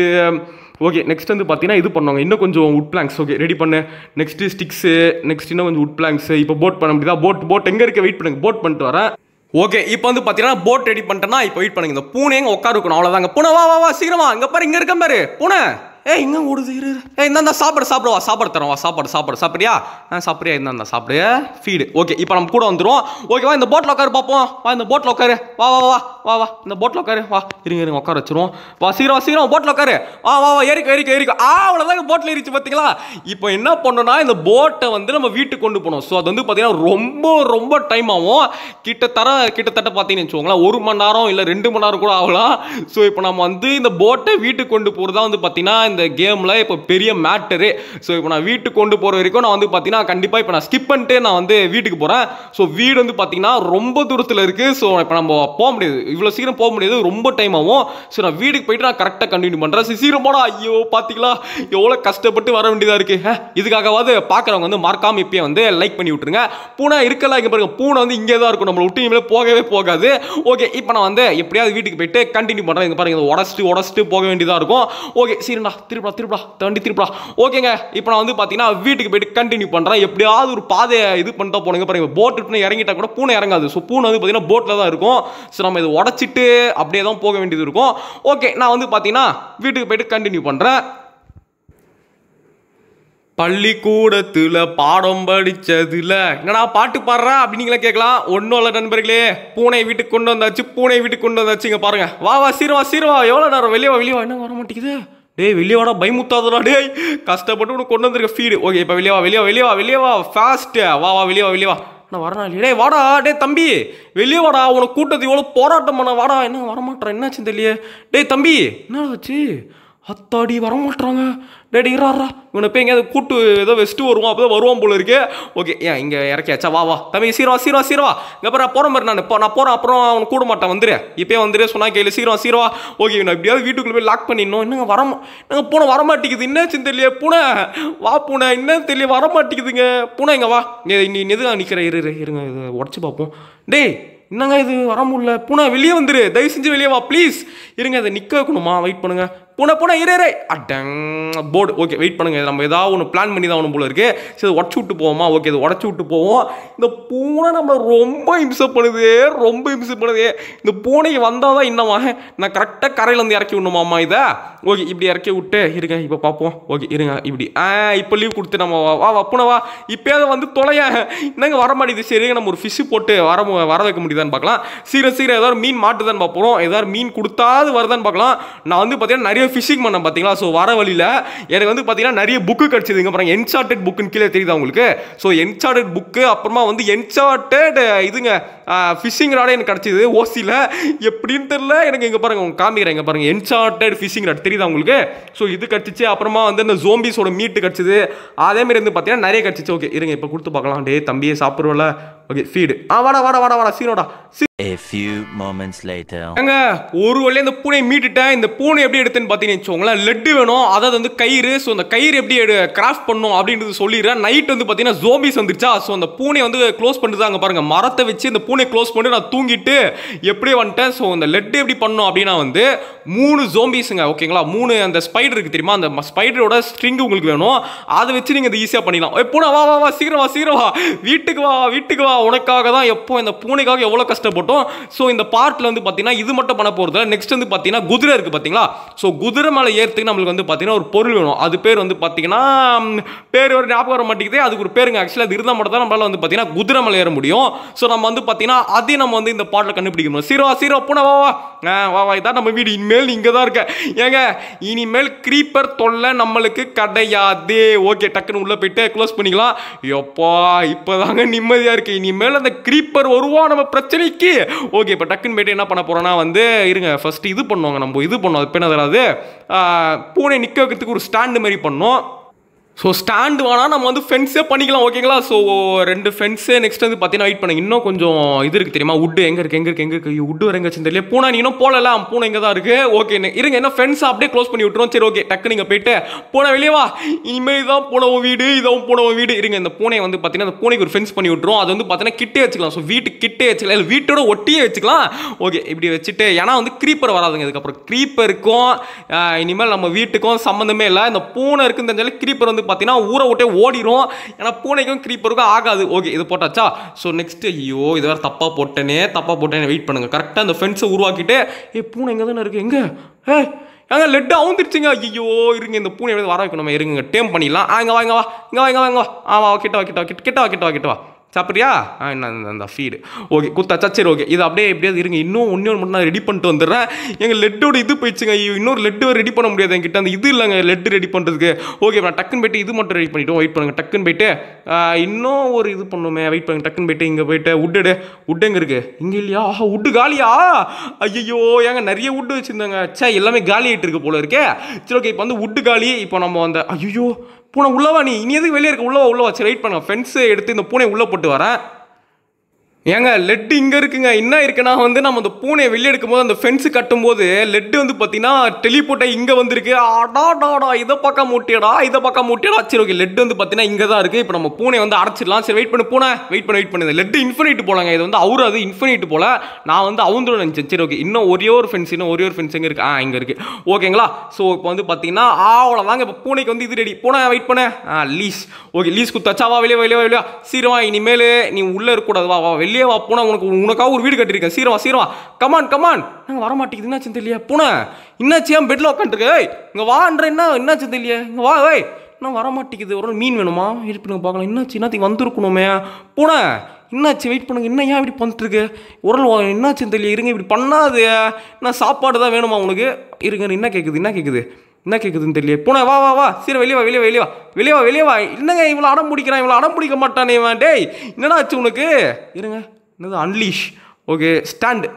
okay next வந்து பார்த்தீங்கன்னா இது பண்ணுவாங்க இன்னும் கொஞ்சம் உட் பிளாங்க்ஸ் ஓகே ரெடி பண்ணு நெக்ஸ்ட் ஸ்டிக்ஸு நெக்ஸ்ட் இன்னும் கொஞ்சம் உட் பிளாங்க்ஸ் இப்போ போட் பண்ண முடியுதா போட் போட் எங்கே இருக்க வெயிட் பண்ணுங்க போட் பண்ணிட்டு வரேன் ஓகே இப்போ வந்து பார்த்தீங்கன்னா போட் ரெடி பண்ணிட்டேன்னா இப்போ வெயிட் பண்ணுங்க இந்த பூனை எங்க உட்கார இருக்கணும் அவ்வளோதாங்க பூனை வா வா வா சீக்கிரமா இங்கே பாரு இங்கே இருக்க பாரு பூனை ஏய் இங்கே ஓடுது இரு இரு. ஏய் இந்தா சாப்பாடு சாப்பிடு வா சாப்பாடு தரோம் வா சாப்பாடு சாப்பாடு சாப்பிட்றியா ஆ சாப்பிட்றியா இந்தா சாப்பிடு ஃபீடு ஓகே இப்போ நம்ம கூட வந்துடும் ஓகே வா இந்த போட்டில் உட்காரு பார்ப்போம் வா இந்த போட்டில் உட்காரு வா வா வா வா வா இந்த போட்டில் உட்காரு வா இருங்க இருங்க உட்கார வச்சிருவோம் வா சீக்கிரம் வா சீக்கிரம் போட்டில் உட்காரு வா வா வா ஏறிக்கோ ஏறிக்கோ ஏறிக்கோ ஆ அவ்வளோதாங்க போட்டில் ஏறிச்சு பார்த்தீங்களா இப்போ என்ன பண்ணோம்னா இந்த போட்டை வந்து நம்ம வீட்டுக்கு கொண்டு போகணும் ஸோ அது வந்து பார்த்தீங்கன்னா ரொம்ப ரொம்ப டைம் ஆகும் கிட்டத்தர கிட்டத்தட்ட பார்த்தீங்கன்னு வச்சுக்கோங்களேன் ஒரு மணி நேரம் இல்லை ரெண்டு மணி நேரம் கூட ஆகலாம் ஸோ இப்போ நம்ம வந்து இந்த போட்டை வீட்டுக்கு கொண்டு போகிறது தான் வந்து பார்த்தீங்கன்னா இந்த கேமில் இப்போ பெரிய மேட்டரு ஸோ இப்போ நான் வீட்டுக்கு கொண்டு போகிற வரைக்கும் நான் வந்து பார்த்தீங்கன்னா கண்டிப்பாக இப்போ நான் ஸ்கிப் பண்ணிட்டு நான் வந்து வீட்டுக்கு போகிறேன் ஸோ வீடு வந்து பார்த்தீங்கன்னா ரொம்ப தூரத்தில் இருக்குது ஸோ இப்போ நம்ம போக முடியாது இவ்வளோ சீக்கிரம் போக முடியாது ரொம்ப டைம் ஆகும் ஸோ நான் வீட்டுக்கு போயிட்டு நான் கரெக்டாக கண்டினியூ பண்ணுறேன் சரி, சீக்கிரம் போடா ஐயோ பார்த்தீங்களா எவ்வளோ கஷ்டப்பட்டு வர வேண்டியதாக இருக்குது இதுக்காகவாவது பார்க்குறவங்க வந்து மறக்காம இப்பயே வந்து லைக் பண்ணி விட்டுருங்க பூனை இருக்கல இங்கே பாருங்க பூனை வந்து இங்கே தான் இருக்கும் நம்மளை விட்டு இனிமேல் போகவே போகாது ஓகே இப்போ நான் வந்து எப்படியாவது வீட்டுக்கு போயிட்டு கண்டினியூ பண்ணுறேன் இங்கே பாருங்க இதை உடச்சிட்டு உடச்சிட்டு போக வேண்டியதாக இருக்கும் ஓகே சரிடா திருப்பா திருப்பா தண்டி திருப்பா ஓகேங்க இப்போ நான் வந்து பார்த்தீங்கன்னா வீட்டுக்கு போயிட்டு கண்டினியூ பண்ணுறேன் எப்படியாவது ஒரு பாதையை இது பண்ணிட்டா போனீங்க பாருங்க போட்டு இறங்கிட்டா கூட பூனை இறங்காது ஸோ பூனை வந்து பார்த்தீங்கன்னா போட்டில் தான் இருக்கும் ஸோ நம்ம இதை உடச்சிட்டு அப்படியே தான் போக வேண்டியது இருக்கும் ஓகே நான் வந்து பார்த்தீங்கன்னா வீட்டுக்கு போயிட்டு கண்டினியூ பண்ணுறேன் பள்ளிக்கூடத்துல பாடம் படிச்சதுல என்னடா பாட்டு பாடுறா அப்படின்னு நீங்களே கேட்கலாம் ஒன்றும் இல்லை நண்பர்களே பூனை வீட்டுக்கு கொண்டு வந்தாச்சு பூனை வீட்டுக்கு கொண்டு வந்தாச்சு இங்க பாருங்க வா வா சீரவா சீரவா எவ்வளோ நேரம் வெளியே வா வெளியே வா என்ன வர மாட்டேங்குது டேய் வெளியே வாடா பயமுத்தாதடா டேய் கஷ்டப்பட்டு உனக்கு கொண்டு வந்திருக்க ஃபீடு ஓகே இப்போ வெளியே வா வெளியே வா வெளியே வா வெளியே வா ஃபாஸ்ட்டு வா வா வெளியே வா வெளியே வா நான் வரணும் இல்லையா டேய் வாடா டேய் தம்பி வெளியே வாடா உனக்கு கூட்டத்து இவ்வளோ போராட்டம் பண்ண வாடா என்ன வரமாட்டேன் என்னாச்சு தெரியல டேய் தம்பி என்ன ஆச்சு அத்தாடி வர மாட்டாங்க டேடி இறாரா இவனை போய் எங்கேயாவது கூட்டு ஏதோ வெஸ்ட்டு வருவான் அப்போ வருவான் போல இருக்கு ஓகே ஏன் இங்கே இறக்கியாச்சா வா வா தம்பி சீரவா சீரவா சீரவா இங்கே அப்புறம் நான் போகிற மாதிரி நான் இப்போ நான் போகிறேன் அப்புறம் அவன் கூட மாட்டான் வந்துரு இப்போயே வந்துரு சொன்னா கேளு சீரவா சீரவா ஓகே நான் எப்படியாவது வீட்டுக்குள்ளே போய் லாக் பண்ணிடணும் என்னங்க வர நாங்கள் பூனை வர மாட்டேங்குது என்னாச்சுன்னு தெரியல பூனை வா பூனை என்னன்னு தெரியல வர மாட்டேங்குதுங்க பூனை இங்கே வா இங்கே நீ எதுக்காக நிற்கிற இரு இரு, இருங்க இதை உடச்சி பார்ப்போம் டேய் என்னங்க இது வர முடியல பூனை வெளியே வந்துரு தயவு செஞ்சு வெளியே வா ப்ளீஸ் இருங்க இதை நிற்க வைக்கணுமா வெயிட் பண்ணுங்க பூனை பூனை இரு இரு அடங் போர்டு ஓகே வெயிட் பண்ணுங்க இது நம்ம ஏதாவது ஒன்று பிளான் பண்ணி தான் ஒன்று போல இருக்கு சரி உடச்சி விட்டு போவோமா ஓகே இது உடச்சி விட்டு போவோம் இந்த பூனை நம்ம ரொம்ப இம்சை பண்ணுது ரொம்ப இம்சை பண்ணுது இந்த பூனைக்கு வந்தால் தான் இன்னமா நான் கரெக்டாக கரையில இருந்து இறக்கி விடணுமாம்மா இதை ஓகே இப்படி இறக்கி விட்டு இருங்க இப்போ பார்ப்போம் ஓகே இருங்க இப்படி ஆ இப்போ லீவ் கொடுத்து நம்ம வா, வா வா பூனை வா இப்போயாவது வந்து தொலைய என்னங்க வர மாட்டேங்குது சரி நம்ம ஒரு ஃபிஷ்ஷு போட்டு வர மு- வர வைக்க முடியுதான்னு பார்க்கலாம் சீக்கிரம் சீக்கிரம் ஏதாவது மீன் மாட்டுதான்னு பார்ப்போம் ஏதாவது மீன் கொடுத்தாது வருதான்னு பார்க்கலாம் நான் வந்து பார்த்தீங்கன்னா நிறைய ஃபிஷிங் பண்ணேன் பார்த்தீங்களா ஸோ வர வழியில் எனக்கு வந்து பார்த்தீங்கன்னா நிறைய புக்கு கிடச்சிதுங்க அப்புறம் என்சார்டட் புக்குன்னு கீழே தெரியுதா உங்களுக்கு ஸோ என்சார்டட் புக்கு அப்புறமா வந்து என்சார்டட் இதுங்க ஃபிஷிங் ராடே எனக்கு கிடச்சிது ஓசியில் எப்படின்னு தெரில எனக்கு இங்கே பாருங்க உங்களுக்கு காமிக்கிறேன் இங்கே பாருங்க என்சார்டட் ஃபிஷிங் ராட் தெரியுதா உங்களுக்கு ஸோ இது கிடச்சிச்சு அப்புறமா வந்து இந்த ஜோம்பிஸோட மீட்டு கிடச்சிது அதேமாரி வந்து பார்த்தீங்கன்னா நிறைய கிடச்சிச்சு ஓகே இருங்க இப்போ கொடுத்து பார்க்கலாம் டே தம்பியே சாப்பிடுவல ஓகே ஃபீடு ஆ வாடா வாடா வாடா வாடா சீனோடா சீ A few moments later. ஏங்க ஒரு வழியா இந்த பூனை மீட்டுட்டேன் இந்த பூனை எப்படி எடுத்தேன்னு பார்த்தீங்கன்னு வச்சுக்கோங்களேன் லெட்டு வேணும் அதாவது வந்து கயிறு ஸோ அந்த கயிறு எப்படி எடு கிராஃப்ட் பண்ணும் அப்படின்றது சொல்லிடுறேன் நைட் வந்து பார்த்தீங்கன்னா ஜோபிஸ் வந்துருச்சா ஸோ அந்த பூனை வந்து க்ளோஸ் பண்ணிட்டு அங்கே பாருங்க மரத்தை வச்சு இந்த பூனை க்ளோஸ் பண்ணி நான் தூங்கிட்டு எப்படியே வந்துட்டேன் ஸோ அந்த லெட் எப்படி பண்ணும் அப்படின்னா வந்து மூணு ஜோம்பிஸுங்க ஓகேங்களா மூணு அந்த ஸ்பைடர் இருக்கு தெரியுமா அந்த ஸ்பைடரோட ஸ்ட்ரிங் உங்களுக்கு வேணும் அதை வச்சு நீங்கள் இது ஈஸியாக பண்ணிடலாம் ஏய், பூனை வா வா வா சீக்கிரம் வா சீக்கிரம் வா வீட்டுக்கு வா வீட்டுக்கு வா உனக்காக தான் எப்போ இந்த பூனைக்காக எவ்வளோ கஷ்டப்பட்டோம் ஸோ இந்த பார்ட்டில் வந்து பார்த்தீங்கன்னா இது மட்டும் பண்ண போகிறது நெக்ஸ்ட் வந்து பார்த்தீங்கன்னா குதிரை இருக்குது பார்த்தீங்களா ஸோ குதிரை மேலே ஏறத்துக்கு நம்மளுக்கு வந்து பார்த்தீங்கன்னா ஒரு பொருள் வேணும் அது பேர் வந்து பார்த்தீங்கன்னா ம், பேர் ஒரு ஞாபகம் வர மாட்டேங்குது அதுக்கு ஒரு பேருங்க ஆக்சுவலாக அது இருந்தால் மட்டும் தான் நம்மளால வந்து பார்த்தீங்கன்னா குதிரை மேலே ஏற முடியும் ஸோ நம்ம வந்து பார்த்தீங்கன்னா அதையும் நம்ம வந்து இந்த பாட்டில் கண்டுபிடிக்க முடியும் சீரோ சீரோ பூனை வா வா ஆ, வா வா இதான் நம்ம வீடு இனிமேல் நீ இங்கே தான் இருக்க ஏங்க இனிமேல் க்ரீப்பர் தொல்லை நம்மளுக்கு கிடையாது ஓகே டக்குன்னு உள்ளே போயிட்டு க்ளோஸ் பண்ணிக்கலாம் எப்பா இப்போதாங்க நிம்மதியாக இருக்கு இனிமேல் அந்த க்ரீப்பர் வருவான் நம்ம பிரச்சனைக்கு ஓகே இப்போ டக்குன்னு போயிட்டு என்ன பண்ண போறோம்னா வந்து இருங்க ஃபர்ஸ்ட் இது பண்ணுவாங்க நம்ம இது பண்ணோம் அது பேர் அதாவது பூனை நிற்க வைக்கிறதுக்கு ஒரு ஸ்டாண்டு மாதிரி பண்ணோம் ஸோ ஸ்டாண்டு வேணா நம்ம வந்து ஃபென்ஸே பண்ணிக்கலாம் ஓகேங்களா ஸோ ரெண்டு ஃபென்ஸு நெக்ஸ்ட் வந்து பார்த்தீங்கன்னா வெயிட் பண்ணுங்க இன்னும் கொஞ்சம் இது இருக்குது தெரியுமா உட்டு எங்கே இருக்குது எங்கே இருக்குது எங்கே இருக்குது உட்டு வர எங்கே வச்சுன்னு தெரியல பூனை நீ இன்னும் போகல பூனை இங்கே தான் இருக்குது ஓகே இருங்க என்ன ஃபென்ஸ் அப்படியே க்ளோஸ் பண்ணி விட்டுரும் சரி ஓகே டக்கு நீங்கள் போயிட்டு பூனை வெளியே வா இனிமேல் இதான் பூனை உன் வீடு இதான் பூனை உன் வீடு இருங்க இந்த பூனையை வந்து பார்த்தீங்கன்னா அந்த பூனைக்கு ஒரு ஃபென்ஸ் பண்ணி விட்டுரும் அது வந்து பார்த்தீங்கன்னா கிட்டே வச்சுக்கலாம் ஸோ வீட்டுக்கு கிட்டே வச்சுக்கலாம் இல்லை வீட்டோட ஒட்டியே வச்சுக்கலாம் ஓகே இப்படி வச்சுட்டு ஏன்னா வந்து க்ரீப்பர் வராதுங்க இதுக்கப்புறம் க்ரீப்பருக்கும் இனிமேல் நம்ம வீட்டுக்கும் சம்மந்தமே இல்லை இந்த பூனை இருக்குன்னு தெரிஞ்சாலே க்ரீப்பர் வந்து பார்த்தீங்கன்னா ஊரை விட்டே ஓடிரும் ஏன்னா பூனைக்கும் க்ரீப்பருக்கும் ஆகாது ஓகே இது போட்டாச்சா ஸோ நெக்ஸ்ட் ஐயோ இது வேறு தப்பாக போட்டேனே தப்பாக போட்டேனே வெயிட் பண்ணுங்க கரெக்டாக அந்த ஃபென்ஸை உருவாக்கிட்டு ஏ பூனை எங்கே தானே இருக்கு எங்கே ஏ ஏங்க லெட்டு அவுந்துருச்சுங்க ஐயோ இருங்க இந்த பூனை எப்படி வர வைக்கணும் நம்ம இருங்க டேம் பண்ணிடலாம் ஆ இங்கே வா இங்கே வா இங்கே வா இங்கே வா இங்கே வா ஆ வா கிட்ட வா கிட்ட வா கிட்ட கிட்ட வா கிட்ட வா கிட்ட வா சாப்பிட்றியா ஆ என்ன அந்த ஃபீடு ஓகே குத்தாச்சா சரி ஓகே இது அப்படியே எப்படியாவது இருங்க இன்னும் ஒன்றே ஒன்று மட்டும் நான் ரெடி பண்ணிட்டு வந்துடுறேன் எங்கள் லெட்டோட இது போயிடுச்சுங்க ஐயோ இன்னொரு லெட்டு ரெடி பண்ண முடியாது என்கிட்ட அந்த இது இல்லைங்க லெட்டு ரெடி பண்ணுறதுக்கு ஓகே நான் டக்குன்னு போயிட்டு இது மட்டும் ரெடி பண்ணிட்டோம் வெயிட் பண்ணுங்க டக்குன்னு போயிட்டு ஆ, இன்னும் ஒரு இது பண்ணுமே வெயிட் பண்ணுங்க டக்குன்னு போயிட்டு இங்கே போயிட்டு உட்டு உட் எங்கே இருக்கு இங்கே இல்லையா ஆஹா உட்டு காலியா ஐயோ ஏங்க நிறைய உட்டு வச்சுருந்தாங்க சே எல்லாமே காலி ஆகிட்டு இருக்கு போல இருக்கே சரி ஓகே இப்போ வந்து உட்டு காலி இப்போ நம்ம அந்த ஐயோ பூனை உள்ளவா நீ இனி எதுக்கு வெளியே இருக்க உள்ளவா உள்ளவா சரி வெயிட் பண்ணுங்க ஃபென்ஸை எடுத்து இந்த பூனை உள்ளே போட்டு வரேன் ஏங்க லெட் இங்கே இருக்குங்க என்ன இருக்குன்னா வந்து நம்ம அந்த பூனையை வெளியே எடுக்கும்போது அந்த ஃபென்ஸு கட்டும்போது லெட் வந்து பார்த்தீங்கன்னா டெலிபோர்ட்டை இங்கே வந்திருக்கு அடாடாடா இதை பார்க்க மூட்டியடா இதை பார்க்க மூட்டியடா சரி ஓகே லெட் வந்து பார்த்தீங்கன்னா இங்கே தான் இருக்குது இப்போ நம்ம பூனை வந்து அடைச்சிடலாம் சரி வெயிட் பண்ணு பூனை வெயிட் பண்ணு வெயிட் பண்ணு லெட் இன்ஃபினிட் போலாங்க இது வந்து அவரு அது இன்ஃபினிட் போல நான் வந்து அவந்துடும் நினச்சேன் சரி ஓகே இன்னும் ஒரே ஒரு ஃபென்ஸ் இன்னும் ஒரே ஒரு ஃபென்ஸ் எங்கே இருக்குது ஆ இங்கே இருக்குது ஓகேங்களா ஸோ இப்போ வந்து பார்த்தீங்கன்னா அவ்வளோதாங்க இப்போ பூனைக்கு வந்து இது ரெடி பூனை வெயிட் பண்ண ஆ லீஸ் ஓகே லீஸ் குத்தாச்சா வா வெளியே வெளியே வெளியே சீரவா இனிமேல் நீ உள்ளே இருக்கக்கூடாது வா வா வெளியே வா பூனை உனக்கு உனக்காக ஒரு வீடு கட்டியிருக்கேன் சீரவா சீரவா கமான் கமான் நாங்கள் வர மாட்டேங்குது என்னாச்சுன்னு தெரியல பூனை என்னாச்சு ஏன் பெட்டில் உட்காந்துருக்கு ஏய் இங்கே வான்ற என்ன என்னாச்சுன்னு தெரியல இங்கே வா ஏய் என்ன வர மாட்டேங்குது ஒரு நாள் மீன் வேணுமா வெயிட் பண்ணுங்க பார்க்கலாம் என்னாச்சு என்னத்துக்கு வந்திருக்கணுமே பூனை என்னாச்சு வெயிட் பண்ணுங்க என்ன ஏன் இப்படி பண்ணிட்டு இருக்கு ஒரு நாள் என்னாச்சுன்னு தெரியல இருங்க இப்படி பண்ணாது என்ன சாப்பாடு தான் வேணுமா உனக்கு இருங்க என்ன கேட்குது என்ன கேட்குது என்ன கேட்குதுன்னு தெரியல பூனை வா வா வா சரி வெளியே வா வெளியே வெளியே வா வெளியே வா வெளியே வா என்னங்க இவ்வளோ அடம் பிடிக்கிறான் இவ்வளோ அடம் பிடிக்க மாட்டானே இவன் டேய் என்னடா ஆச்சு உனக்கு இருங்க என்னது அன்லீஷ் ஓகே ஸ்டாண்ட்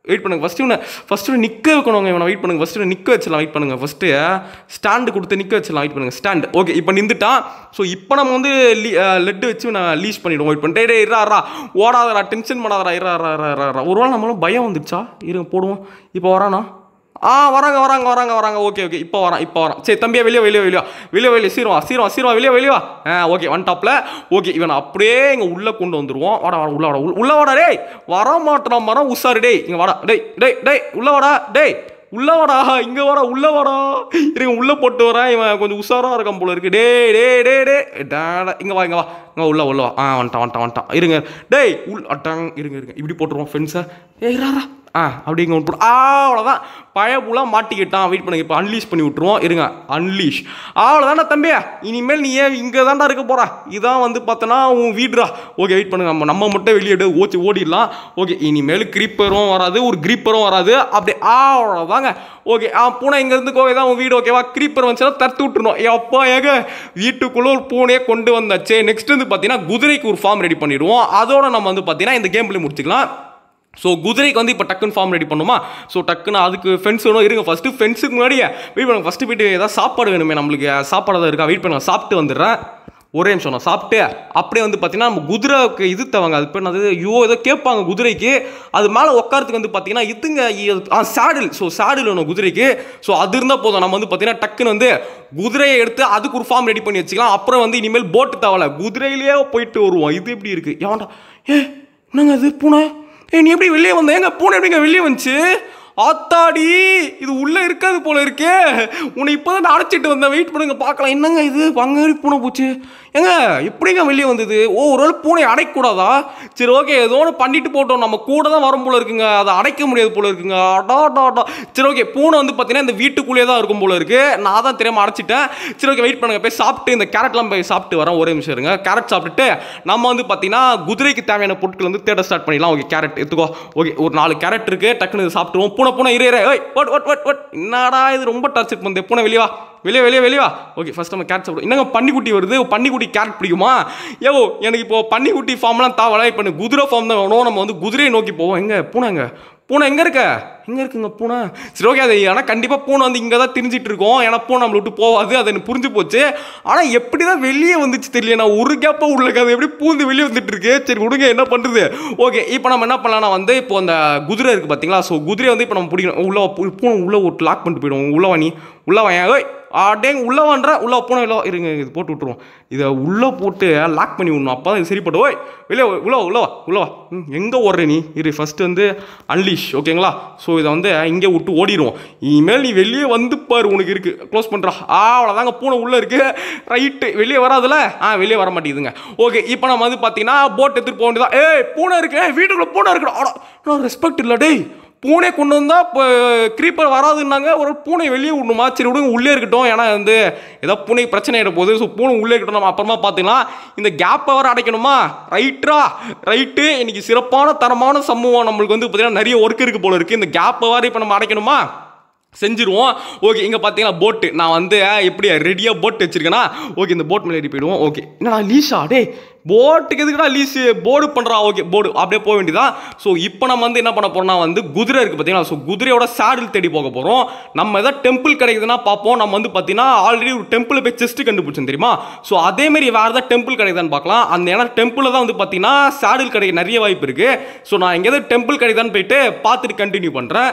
வெயிட் பண்ணுங்க ஃபஸ்ட்டு இவனை ஃபஸ்ட்டு இவனை நிற்க வைக்கணுங்க இவனை வெயிட் பண்ணுங்க ஃபஸ்ட்டு நிற்க வச்சிடலாம் வெயிட் பண்ணுங்க ஃபஸ்ட்டு ஸ்டாண்டு கொடுத்து நிற்க வச்சிடலாம் வெயிட் பண்ணுங்க ஸ்டாண்ட் ஓகே இப்போ நின்றுட்டான் ஸோ இப்போ நம்ம வந்து லெட்டு வச்சு நான் லீஸ் பண்ணிவிடுவோம் வெயிட் பண்ணிட்டு டேய் இரா இரா ஓடாதடா டென்ஷன் பண்ணாதடா இரா இரா இரா இரா இரா ஒரு வேளை நம்மளும் பயம் வந்துடுச்சா இருங்க போடுவோம் இப்போ வரானா ஆ வராங்க வராங்க வராங்க வராங்க ஓகே ஓகே இப்போ வரான் இப்போ வரான் சரி தம்பியா வெளியே வெளியே வெளியே வெளியே வெளியே சீரவா சீரவா சீரவா வெளியே வெளியே வா ஆ ஓகே ஒன் டாப்பில் ஓகே இவன் அப்படியே இங்கே உள்ளே கொண்டு வந்துருவோம் வாடா வாடா உள்ள வாடா உள்ள- உள்ள வாடா டேய் வர மாட்டான் மரம் உஷாரு டேய் இங்கே வாடா டேய் டேய் டேய் உள்ள வாடா டேய் உள்ள வாடா இங்க வாடா உள்ள வாடா இருங்க உள்ள போட்டு வரேன் இவன் கொஞ்சம் உஷாரா இருக்கான் போல இருக்கு டேய் டேய் டேய் டேய் டாடா இங்க வா இங்க வா இங்க உள்ள உள்ள வா ஆ வந்துட்டான் வந்துட்டான் வந்துட்டான் இருங்க டேய் உள் அட்டாங் இருங்க இருங்க இப்படி போட்டுருவோம் ஃப்ரெண்ட்ஸை ஏய் ராரா ஆ அப்படி இங்கே விட்டுரும் ஆ அவ்வளோதான் பழப்புலாம் மாட்டிக்கிட்டான் வெயிட் பண்ணுங்க இப்போ அன்லீஷ் பண்ணி விட்ருவோம் இருங்க அன்லீஷ் அவ்வளோதான்டா தம்பி இனிமேல் நீ ஏன் இங்கே தான்டா இருக்க போறா இதான் வந்து பார்த்தோன்னா உன் வீடுடா ஓகே வெயிட் பண்ணுங்க நம்ம நம்ம மட்டும் வெளியே எடு ஓச்சி ஓடிடலாம் ஓகே இனிமேல் கிரீப்பரும் வராது ஒரு கிரீப்பரும் வராது அப்படி அவ்வளோதாங்க ஓகே ஆ பூனை இங்கேருந்து கோவை தான் உன் வீடு ஓகேவா கிரீப்பர் வந்துச்சுன்னா தடுத்து விட்டுருணும் எப்பா ஏங்க வீட்டுக்குள்ளே ஒரு பூனையை கொண்டு வந்தாச்சு நெக்ஸ்ட் வந்து பார்த்தீங்கன்னா குதிரைக்கு ஒரு ஃபார்ம் ரெடி பண்ணிடுவோம் அதோட நம்ம வந்து பார்த்தீங்கன்னா இந்த கேம் பிளே முடிச்சுக்கலாம் ஸோ குதிரைக்கு வந்து இப்போ டக்குன்னு ஃபார்ம் ரெடி பண்ணுமா ஸோ டக்குன்னு அதுக்கு ஃபென்ஸ் வேணும் இருங்க ஃபஸ்ட்டு ஃபென்ஸுக்கு முன்னாடியே வெயிட் பண்ணுங்க ஃபஸ்ட்டு போயிட்டு ஏதாவது சாப்பாடு வேணுமே நம்மளுக்கு சாப்பாடு ஏதாவது இருக்கா வெயிட் பண்ணுங்க சாப்பிட்டு வந்துடுறேன் ஒரே நிமிஷம் நான் சாப்பிட்டு அப்படியே வந்து பார்த்தீங்கன்னா நம்ம குதிரைக்கு இது தவங்க அது பேர் அது ஐயோ ஏதோ கேட்பாங்க குதிரைக்கு அது மேலே உட்காரத்துக்கு வந்து பார்த்தீங்கன்னா இதுங்க இ- ஆ சேடில் ஸோ சேடில் வேணும் குதிரைக்கு ஸோ அது இருந்தால் போதும் நம்ம வந்து பார்த்தீங்கன்னா டக்குன்னு வந்து குதிரையை எடுத்து அதுக்கு ஒரு ஃபார்ம் ரெடி பண்ணி வச்சுக்கலாம் அப்புறம் வந்து இனிமேல் போட்டு தேவையில்ல குதிரையிலேயே போயிட்டு வருவோம் இது எப்படி இருக்குது ஏன்டா ஏ என்னங்க அது பூனை ஏய் நீ எப்படி வெளியே வந்த எங்க பூனை எப்படிங்க வெளியே வந்துச்சு ஆத்தாடி இது உள்ள இருக்காது போல இருக்கே உன்னை இப்போதான் நான் அடைச்சிட்டு வந்தேன் வெயிட் பண்ணுங்க பார்க்கலாம் என்னங்க இது பங்காளி பூனை போச்சு ஏங்க எப்படிங்க வெளியே வந்தது ஓ ஒரு வேளை பூனை அடைக்கக்கூடாதா சரி ஓகே ஏதோ ஒன்று பண்ணிட்டு போட்டோம் நம்ம கூட தான் வரும் போல இருக்குங்க அதை அடைக்க முடியாது போல இருக்குங்க அடா அடா அடா சரி ஓகே பூனை வந்து பார்த்தீங்கன்னா இந்த வீட்டுக்குள்ளேயே தான் இருக்கும் போல இருக்கு நான் தான் தெரியாம அடைச்சிட்டேன் சரி ஓகே வெயிட் பண்ணுங்க போய் சாப்பிட்டு இந்த கேரட்லாம் போய் சாப்பிட்டு வரேன் ஒரே நிமிஷம் இருங்க கேரட் சாப்பிட்டுட்டு நம்ம வந்து பார்த்தீங்கன்னா குதிரைக்கு தேவையான பொருட்கள் வந்து தேட ஸ்டார்ட் பண்ணிடலாம் ஓகே கேரட் எடுத்துக்கோ ஓகே ஒரு நாலு கேரட் இருக்கு டக்குன்னு இதை சாப்பிட்டுருவோம் பூனை பூனை இரு இரு ஓய் ஒட் ஒட் ஒட் ஒட் என்னடா இது ரொம்ப டார்ச்சர் பண்ணுது பூனை வெளியே வா வெளியே வெளியே வெளியே வா ஓகே ஃபர்ஸ்ட் நம்ம கேரட் சாப்பிடுவோம் என்னங்க பன்னிக்குட்டி வருது பன்னிக்குட்டி கேரட் பிடிக்குமா ஏவோ எனக்கு இப்போ பன்னிக்குட்டி ஃபார்ம்லாம் தாவல இப்போ எனக்கு குதிரை ஃபார்ம் தான் வேணும் நம்ம வந்து குதிரையை நோக்கி போவோம் எங்க பூனைங்க பூனை எங்கே இருக்க எங்கே இருக்குங்க பூனை சரி ஓகே அது ஆனால் கண்டிப்பாக பூனை வந்து இங்கே தான் திரிஞ்சிட்டு இருக்கோம் ஏன்னா பூனை நம்மளை விட்டு போகாது அது எனக்கு புரிஞ்சு போச்சு ஆனால் எப்படி தான் வெளியே வந்துச்சு தெரியல நான் ஒரு கேப்பாக உள்ள அது எப்படி பூந்து வெளியே வந்துட்டு இருக்கு சரி விடுங்க என்ன பண்ணுறது ஓகே இப்போ நம்ம என்ன பண்ணலாம்னா வந்து இப்போ அந்த குதிரை இருக்குது பார்த்தீங்களா ஸோ குதிரை வந்து இப்போ நம்ம பிடிக்கணும் உள்ள வா, பூ- பூனை உள்ளே ஒரு லாக் பண்ணிட்டு போயிடுவோம் உள்ள வா நீ உள்ள வாங்க ஓய் அடேங்க உள்ள வான்ற உள்ள பூனை இல்லை இருங்க இது போட்டு விட்டுருவோம் இதை உள்ளே போட்டு லாக் பண்ணி விடணும் அப்போ தான் இது சரிப்பட்டு ஓய் வெளியே வா, உள்ள வா உள்ள வா உள்ள வா ம், எங்கே ஓடுற நீ இரு ஃபர்ஸ்ட் வந்து அன்லீஷ் ஓகேங்களா ஸோ இதை வந்து இங்கே விட்டு ஓடிடுவோம் இனிமேல் நீ வெளியே வந்து பாரு உனக்கு இருக்கு க்ளோஸ் பண்ணுறா ஆ அவ்வளோதாங்க பூனை உள்ளே இருக்கு ரைட்டு வெளியே வராதுல ஆ வெளியே வர மாட்டேங்குதுங்க ஓகே இப்போ நம்ம வந்து பார்த்தீங்கன்னா போட் எடுத்துகிட்டு போக வேண்டியதா ஏய் பூனை இருக்கு ஏய், வீட்டுக்குள்ள பூனை இருக்குடா ஆடா ரெஸ்பெக்ட் இல்லை டேய் பூனை கொண்டு வந்தால் இப்போ க்ரீப்பர் வராதுன்னாங்க ஒரு பூனை வெளியே விடணுமா சரி விடுங்க உள்ளே இருக்கட்டும் ஏன்னா வந்து ஏதோ பூனை பிரச்சனை ஆகிட போகுது ஸோ பூனை உள்ளே இருக்கட்டும் நம்ம அப்புறமா பார்த்துக்கலாம் இந்த கேப்பை வர அடைக்கணுமா ரைட்ரா ரைட்டு இன்னைக்கு சிறப்பான தரமான சமூகம் நம்மளுக்கு வந்து பார்த்தீங்கன்னா நிறைய ஒர்க் இருக்கு போல இருக்குது இந்த கேப்பை வர இப்போ நம்ம அடைக்கணுமா செஞ்சிருவோம் ஓகே இங்கே பார்த்தீங்கன்னா போட்டு நான் வந்து எப்படி ரெடியாக போட் வச்சிருக்கேன்னா ஓகே இந்த போட் மேலே ஏறி போயிடுவோம் ஓகே என்னடா லீஷா டேய் போட்டுக்கு எதுக்குடா லீஸு போர்டு பண்ணுறா ஓகே போர்டு அப்படியே போக வேண்டியதான் ஸோ இப்போ நம்ம வந்து என்ன பண்ண போறோம்னா வந்து குதிரை இருக்குது பார்த்தீங்களா ஸோ குதிரையோட சாடில் தேடி போக போகிறோம் நம்ம ஏதாவது டெம்பிள் கிடைக்குதுன்னா பார்ப்போம் நம்ம வந்து பார்த்தீங்கன்னா ஆல்ரெடி ஒரு டெம்பிள் போய் செஸ்ட் கண்டுபிடிச்சோம் தெரியுமா ஸோ அதேமாரி வேறு ஏதாவது டெம்பிள் கிடைக்குதான்னு பார்க்கலாம் அந்த ஏன்னா டெம்பிளில் தான் வந்து பார்த்தீங்கன்னா சாடில் கிடைக்க நிறைய வாய்ப்பு இருக்குது ஸோ நான் எங்கேயாவது டெம்பிள் கிடைக்குதான்னு போயிட்டு பார்த்துட்டு கண்டினியூ பண்ணுறேன்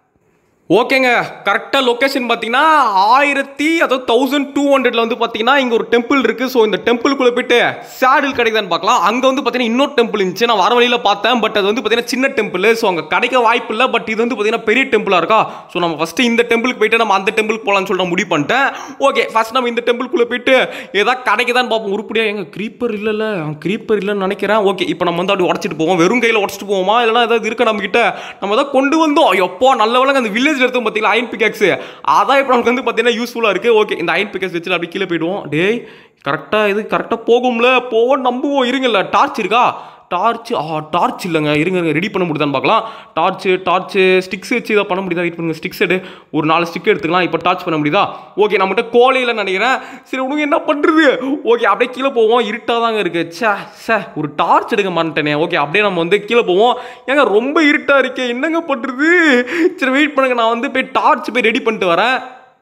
ஓகேங்க கரெக்டாக லொக்கேஷன் பார்த்தீங்கன்னா ஆயிரத்தி அதாவது தௌசண்ட் டூ ஹண்ட்ரட்ல வந்து பார்த்தீங்கன்னா இங்கே ஒரு டெம்பிள் இருக்கு ஸோ இந்த டெம்பிளுக்குள்ளே போயிட்டு சேடில் கிடைக்குதான்னு பார்க்கலாம் அங்கே வந்து பார்த்தீங்கன்னா இன்னொரு டெம்பிள் இருந்துச்சு நான் வர வழியில் பார்த்தேன் பட் அது வந்து பார்த்தீங்கன்னா சின்ன டெம்பிள் ஸோ அங்கே கிடைக்க வாய்ப்பு இல்லை பட் இது வந்து பார்த்தீங்கன்னா பெரிய டெம்பிளாக இருக்கா ஸோ நம்ம ஃபஸ்ட்டு இந்த டெம்பிளுக்கு போயிட்டு நம்ம அந்த டெம்பிளுக்கு போகலான்னு சொல்லிட்டு நான் முடிவு பண்ணிட்டேன் ஓகே ஃபர்ஸ்ட் நம்ம இந்த டெம்பிளுக்குள்ளே போயிட்டு ஏதாவது கிடைக்குதான்னு பார்ப்போம் உருப்படியா எங்க க்ரீப்பர் இல்லைல்ல க்ரீப்பர் இல்லைன்னு நினைக்கிறேன் ஓகே இப்போ நம்ம வந்து அப்படி உடச்சிட்டு போவோம் வெறும் கையில் உடச்சிட்டு போவோமா இல்லைனா ஏதாவது இருக்கு நம்ம கிட்ட நம்ம தான் கொண்டு வந்தோம் எப்போ நல்ல வேலைங்க அந்த வில்லேஜ் எடுத்து பார்த்தீங்களா அயன் பிகாக்ஸ் அதான் இப்போ நமக்கு வந்து பார்த்தீங்கன்னா யூஸ்ஃபுல்லாக இருக்குது ஓகே இந்த அயன் பிகாக்ஸ் வச்சு அப்படி கீழே போயிடுவோம் டேய் கரெக்டாக இது கரெக்டாக போகும்ல போவோம் நம்புவோம் இருங்கல்ல டார்ச் இருக்கா டார்ச் ஆ டார்ச் இல்லைங்க இருங்க இருங்க ரெடி பண்ண முடியுதான்னு பார்க்கலாம் டார்ச்சு டார்ச்சு ஸ்டிக்ஸ் வச்சு இதை பண்ண முடியுதா வெயிட் பண்ணுங்க ஸ்டிக்ஸ் எடு ஒரு நாலு ஸ்டிக் எடுத்துக்கலாம் இப்போ டார்ச் பண்ண முடியுதா ஓகே நம்மகிட்ட கோலையில் நினைக்கிறேன் சரி உனக்கு என்ன பண்ணுறது ஓகே அப்படியே கீழே போவோம் இருட்டாக தாங்க இருக்கு சே சே ஒரு டார்ச் எடுக்க மாட்டேனே ஓகே அப்படியே நம்ம வந்து கீழே போவோம் ஏங்க ரொம்ப இருட்டாக இருக்கே என்னங்க பண்ணுறது சரி வெயிட் பண்ணுங்க நான் வந்து போய் டார்ச் போய் ரெடி பண்ணிட்டு வரேன்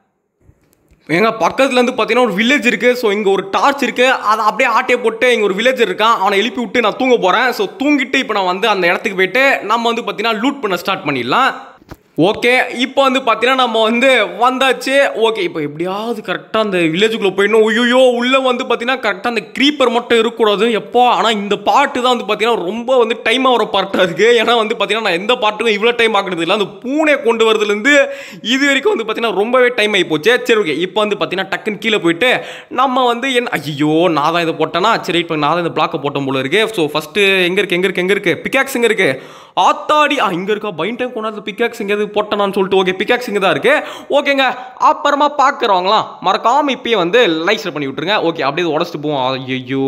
எங்க பக்கத்துல இருந்து பார்த்தீங்கன்னா ஒரு வில்லேஜ் இருக்கு ஸோ இங்க ஒரு டார்ச் இருக்கு அதை அப்படியே ஆட்டையை போட்டு இங்க ஒரு வில்லேஜ் இருக்கான் அவனை எழுப்பி விட்டு நான் தூங்க போறேன் ஸோ தூங்கிட்டு இப்போ நான் வந்து அந்த இடத்துக்கு போயிட்டு நம்ம வந்து பார்த்தீங்கன்னா லூட் பண்ண ஸ்டார்ட் பண்ணிடலாம் ஓகே இப்போ வந்து பார்த்தீங்கன்னா நம்ம வந்து வந்தாச்சு ஓகே இப்போ எப்படியாவது கரெக்டாக அந்த வில்லேஜுக்குள்ளே போயிடணும் ஐயோ உள்ளே வந்து பார்த்தீங்கன்னா கரெக்டாக அந்த க்ரீப்பர் மட்டும் இருக்கக்கூடாது எப்போ ஆனால் இந்த பாட்டு தான் வந்து பார்த்தீங்கன்னா ரொம்ப வந்து டைம் ஆகிற பார்ட்டாக இருக்குது ஏன்னா வந்து பார்த்தீங்கன்னா நான் எந்த பாட்டுக்கும் இவ்வளோ டைம் ஆக்குறது இல்லை அந்த பூனை கொண்டு வரதுலேருந்து இது வரைக்கும் வந்து பார்த்தீங்கன்னா ரொம்பவே டைம் ஆகி போச்சு சரி ஓகே இப்போ வந்து பார்த்தீங்கன்னா டக்குன்னு கீழே போயிட்டு நம்ம வந்து என்ன ஐயோ நான் தான் இதை போட்டேன்னா சரி இப்போ நான் தான் இந்த பிளாக்கை போட்ட போல இருக்கு ஸோ ஃபஸ்ட்டு எங்கே இருக்கு எங்கே இருக்கு எங்கே இருக்கு பிகாக்ஸ் எங்கே இருக்கு ஆத்தாடி ஆ இங்கே இருக்கா பைன் டைம் கொண்டாந்து பிகாக்ஸ் எங்கேயாவது போட்டேனான்னு சொல்லிட்டு ஓகே பிகாக்ஸ் இங்கே தான் இருக்கு ஓகேங்க அப்புறமா பார்க்குறவங்களாம் மறக்காம இப்பயே வந்து லைக் பண்ணி விட்டுருங்க ஓகே அப்படியே இதை உடச்சிட்டு போவோம் ஐயோ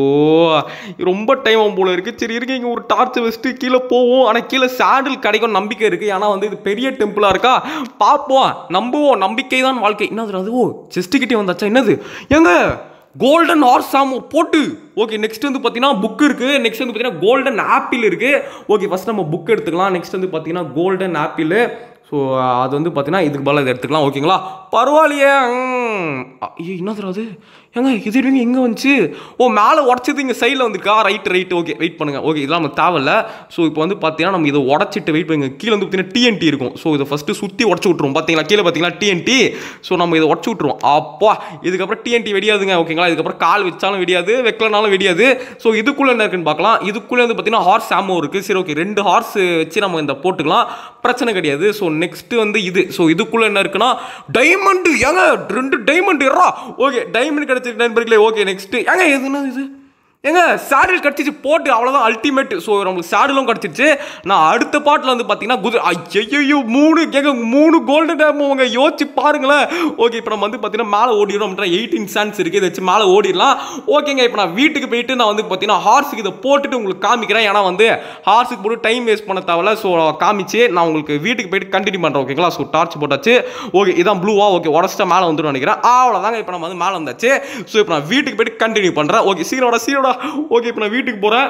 ரொம்ப டைம் ஆகும் போல இருக்கு சரி இருக்கு இங்கே ஒரு டார்ச் வச்சுட்டு கீழே போவோம் ஆனால் கீழே சேடில் கிடைக்கும் நம்பிக்கை இருக்கு ஏன்னா வந்து இது பெரிய டெம்பிளாக இருக்கா பார்ப்போம் நம்புவோம் நம்பிக்கை தான் வாழ்க்கை என்னது அது ஓ செஸ்ட்டுக்கிட்டே வந்தாச்சா என்னது ஏங்க கோல்டன் ஹார்ஸ் சாம் போட்டு ஓகே நெக்ஸ்ட் வந்து பார்த்தீங்கன்னா புக் இருக்கு நெக்ஸ்ட் வந்து பார்த்தீங்கன்னா கோல்டன் ஆப்பிள் இருக்கு ஓகே ஃபர்ஸ்ட் நம்ம புக் எடுத்துக்கலாம் நெக்ஸ்ட் வந்து பார்த்தீங்கன்னா கோல்டன் ஆப்பிள் ஸோ அது வந்து பார்த்தீங்கன்னா இதுக்கு பதிலாக இதை எடுத்துக்கலாம் ஓகேங்களா பரவாயில்லையே ம். ஐயோ என்னது அது ஏங்க இது இருங்க எங்கே வந்துச்சு ஓ மேலே உடச்சது இங்கே சைடில் வந்துருக்கா ரைட் ரைட் ஓகே வெயிட் பண்ணுங்க ஓகே இதெல்லாம் நம்ம தேவையில்ல ஸோ இப்போ வந்து பார்த்தீங்கன்னா நம்ம இதை உடச்சிட்டு வெயிட் பண்ணுங்க கீழே வந்து பார்த்தீங்கன்னா டிஎன்டி இருக்கும் ஸோ இதை ஃபஸ்ட்டு சுற்றி உடச்சி விட்ருவோம் பார்த்தீங்களா கீழே பார்த்தீங்கன்னா டிஎன்டி ஸோ நம்ம இதை உடச்சி விட்ருவோம் அப்பா இதுக்கப்புறம் டிஎன்டி வெடியாதுங்க ஓகேங்களா இதுக்கப்புறம் கால் வச்சாலும் வெடியாது வைக்கலனாலும் வெடியாது ஸோ இதுக்குள்ளே என்ன இருக்குன்னு பார்க்கலாம் இதுக்குள்ளே வந்து பார்த்தீங்கன்னா ஹார்ஸ் ஆமோ இருக்குது சரி ஓகே ரெண்டு ஹார்ஸ் வச்சு நம்ம இந்த போட்டுக்கலாம் பிரச்சனை கிடையாது ஸோ நெக்ஸ்ட் வந்து இது ஸோ இதுக்குள்ளே என்ன இருக்குன்னா டைமண்ட் ஏங்க ரெண்டு டைமண்ட் ஏறா ஓகே டைமண்ட் கிடைச்சிருக்கு நண்பர்களே ஓகே நெக்ஸ்ட் ஏங்க எதுனா இது ஏங்க சேடில் கிடச்சிச்சு போட்டு அவ்வளோதான் அல்டிமேட் ஸோ நம்மளுக்கு சேடிலும் கிடச்சிருச்சு நான் அடுத்த பாட்டில் வந்து பார்த்தீங்கன்னா குதிரை ஐயோ மூணு கேட்க மூணு கோல்டு டேமுங்க யோசிச்சு பாருங்களேன் ஓகே இப்போ நம்ம வந்து பார்த்தீங்கன்னா மேலே ஓடிடும் எயிட்டீன் சான்ஸ் இருக்குது இதை வச்சு மேலே ஓடிடலாம் ஓகேங்க இப்போ நான் வீட்டுக்கு போயிட்டு நான் வந்து பார்த்தீங்கன்னா ஹார்ஸுக்கு இதை போட்டுட்டு உங்களுக்கு காமிக்கிறேன் ஏன்னா வந்து ஹார்ஸுக்கு போட்டு டைம் வேஸ்ட் பண்ண தேவையில்ல ஸோ காமிச்சு நான் உங்களுக்கு வீட்டுக்கு போயிட்டு கண்டினியூ பண்ணுறேன் ஓகேங்களா ஸோ டார்ச் போட்டாச்சு ஓகே இதான் ப்ளூவா ஓகே உடச்சிட்டா மேலே வந்துடும் நினைக்கிறேன் அவ்வளோதாங்க இப்போ நம்ம வந்து மேலே வந்தாச்சு ஸோ இப்போ நான் வீட்டுக்கு போயிட்டு கண்டினியூ பண்ணுறேன் ஓகே சீரோட சீரோட ஓகே இப்போ நான் வீட்டுக்கு போகிறேன்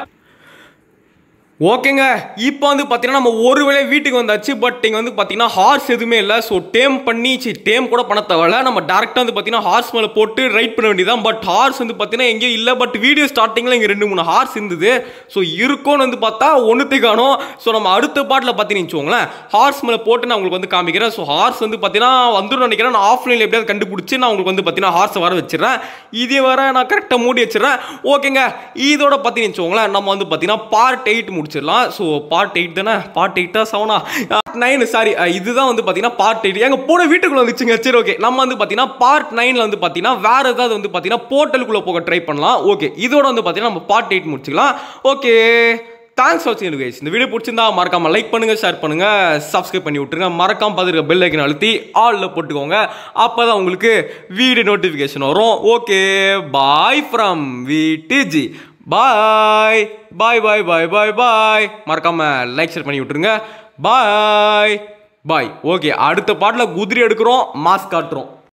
ஓகேங்க இப்போ வந்து பார்த்தீங்கன்னா நம்ம ஒரு வேளை வீட்டுக்கு வந்தாச்சு பட் இங்கே வந்து பார்த்தீங்கன்னா ஹார்ஸ் எதுவுமே இல்லை ஸோ டேம் பண்ணி சி டேம் கூட பண்ண தேவையில்ல நம்ம டேரெக்டாக வந்து பார்த்தீங்கன்னா ஹார்ஸ் மேலே போட்டு ரைட் பண்ண வேண்டியதான் பட் ஹார்ஸ் வந்து பார்த்தீங்கன்னா எங்கேயும் இல்லை பட் வீடியோ ஸ்டார்டிங்கில் இங்கே ரெண்டு மூணு ஹார்ஸ் இருந்தது ஸோ இருக்கும்னு வந்து பார்த்தா ஒன்றுத்தை காணும் ஸோ நம்ம அடுத்த பாட்டில் பார்த்தீங்கன்னு வச்சுக்கோங்களேன் ஹார்ஸ் மேலே போட்டு நான் உங்களுக்கு வந்து காமிக்கிறேன் ஸோ ஹார்ஸ் வந்து பார்த்தீங்கன்னா வந்துடும் நினைக்கிறேன் நான் ஆஃப்லைனில் எப்படியாவது கண்டுபிடிச்சி நான் உங்களுக்கு வந்து பார்த்தீங்கன்னா ஹார்ஸை வர வச்சிடுறேன் இதே வர நான் கரெக்டாக மூடி வச்சிடுறேன் ஓகேங்க இதோட பார்த்தீங்கன்னு வச்சுக்கோங்களேன் நம்ம வந்து பார்த்தீங்கன்னா பார்ட் எயிட் முடிச்சிடலாம் ஸோ பார்ட் எயிட் தானே பார்ட் எயிட்டா செவனா நைன் சாரி இதுதான் வந்து பார்த்தீங்கன்னா பார்ட் எயிட் எங்கள் போன வீட்டுக்குள்ள வந்துச்சுங்க சரி ஓகே நம்ம வந்து பார்த்தீங்கன்னா பார்ட் நைனில் வந்து பார்த்தீங்கன்னா வேற ஏதாவது வந்து பார்த்தீங்கன்னா போர்ட்டலுக்குள்ளே போக ட்ரை பண்ணலாம் ஓகே இதோட வந்து பார்த்தீங்கன்னா நம்ம பார்ட் எயிட் முடிச்சுக்கலாம் ஓகே தேங்க்ஸ் ஃபார் வாட்சிங் கைஸ் இந்த வீடியோ பிடிச்சிருந்தா மறக்காம லைக் பண்ணுங்க ஷேர் பண்ணுங்க சப்ஸ்கிரைப் பண்ணி விட்டுருங்க மறக்காம பார்த்துருக்க பெல் ஐக்கன் அழுத்தி ஆலில் போட்டுக்கோங்க அப்போ தான் உங்களுக்கு வீடியோ நோட்டிஃபிகேஷன் வரும் okay bye from VDG bye bye bye bye bye bye மறக்காம லைக் ஷேர் பண்ணி விட்டுருங்க பாய் பாய் ஓகே அடுத்த பாட்டில் குதிரை எடுக்கிறோம் மாஸ்க் காட்டுறோம்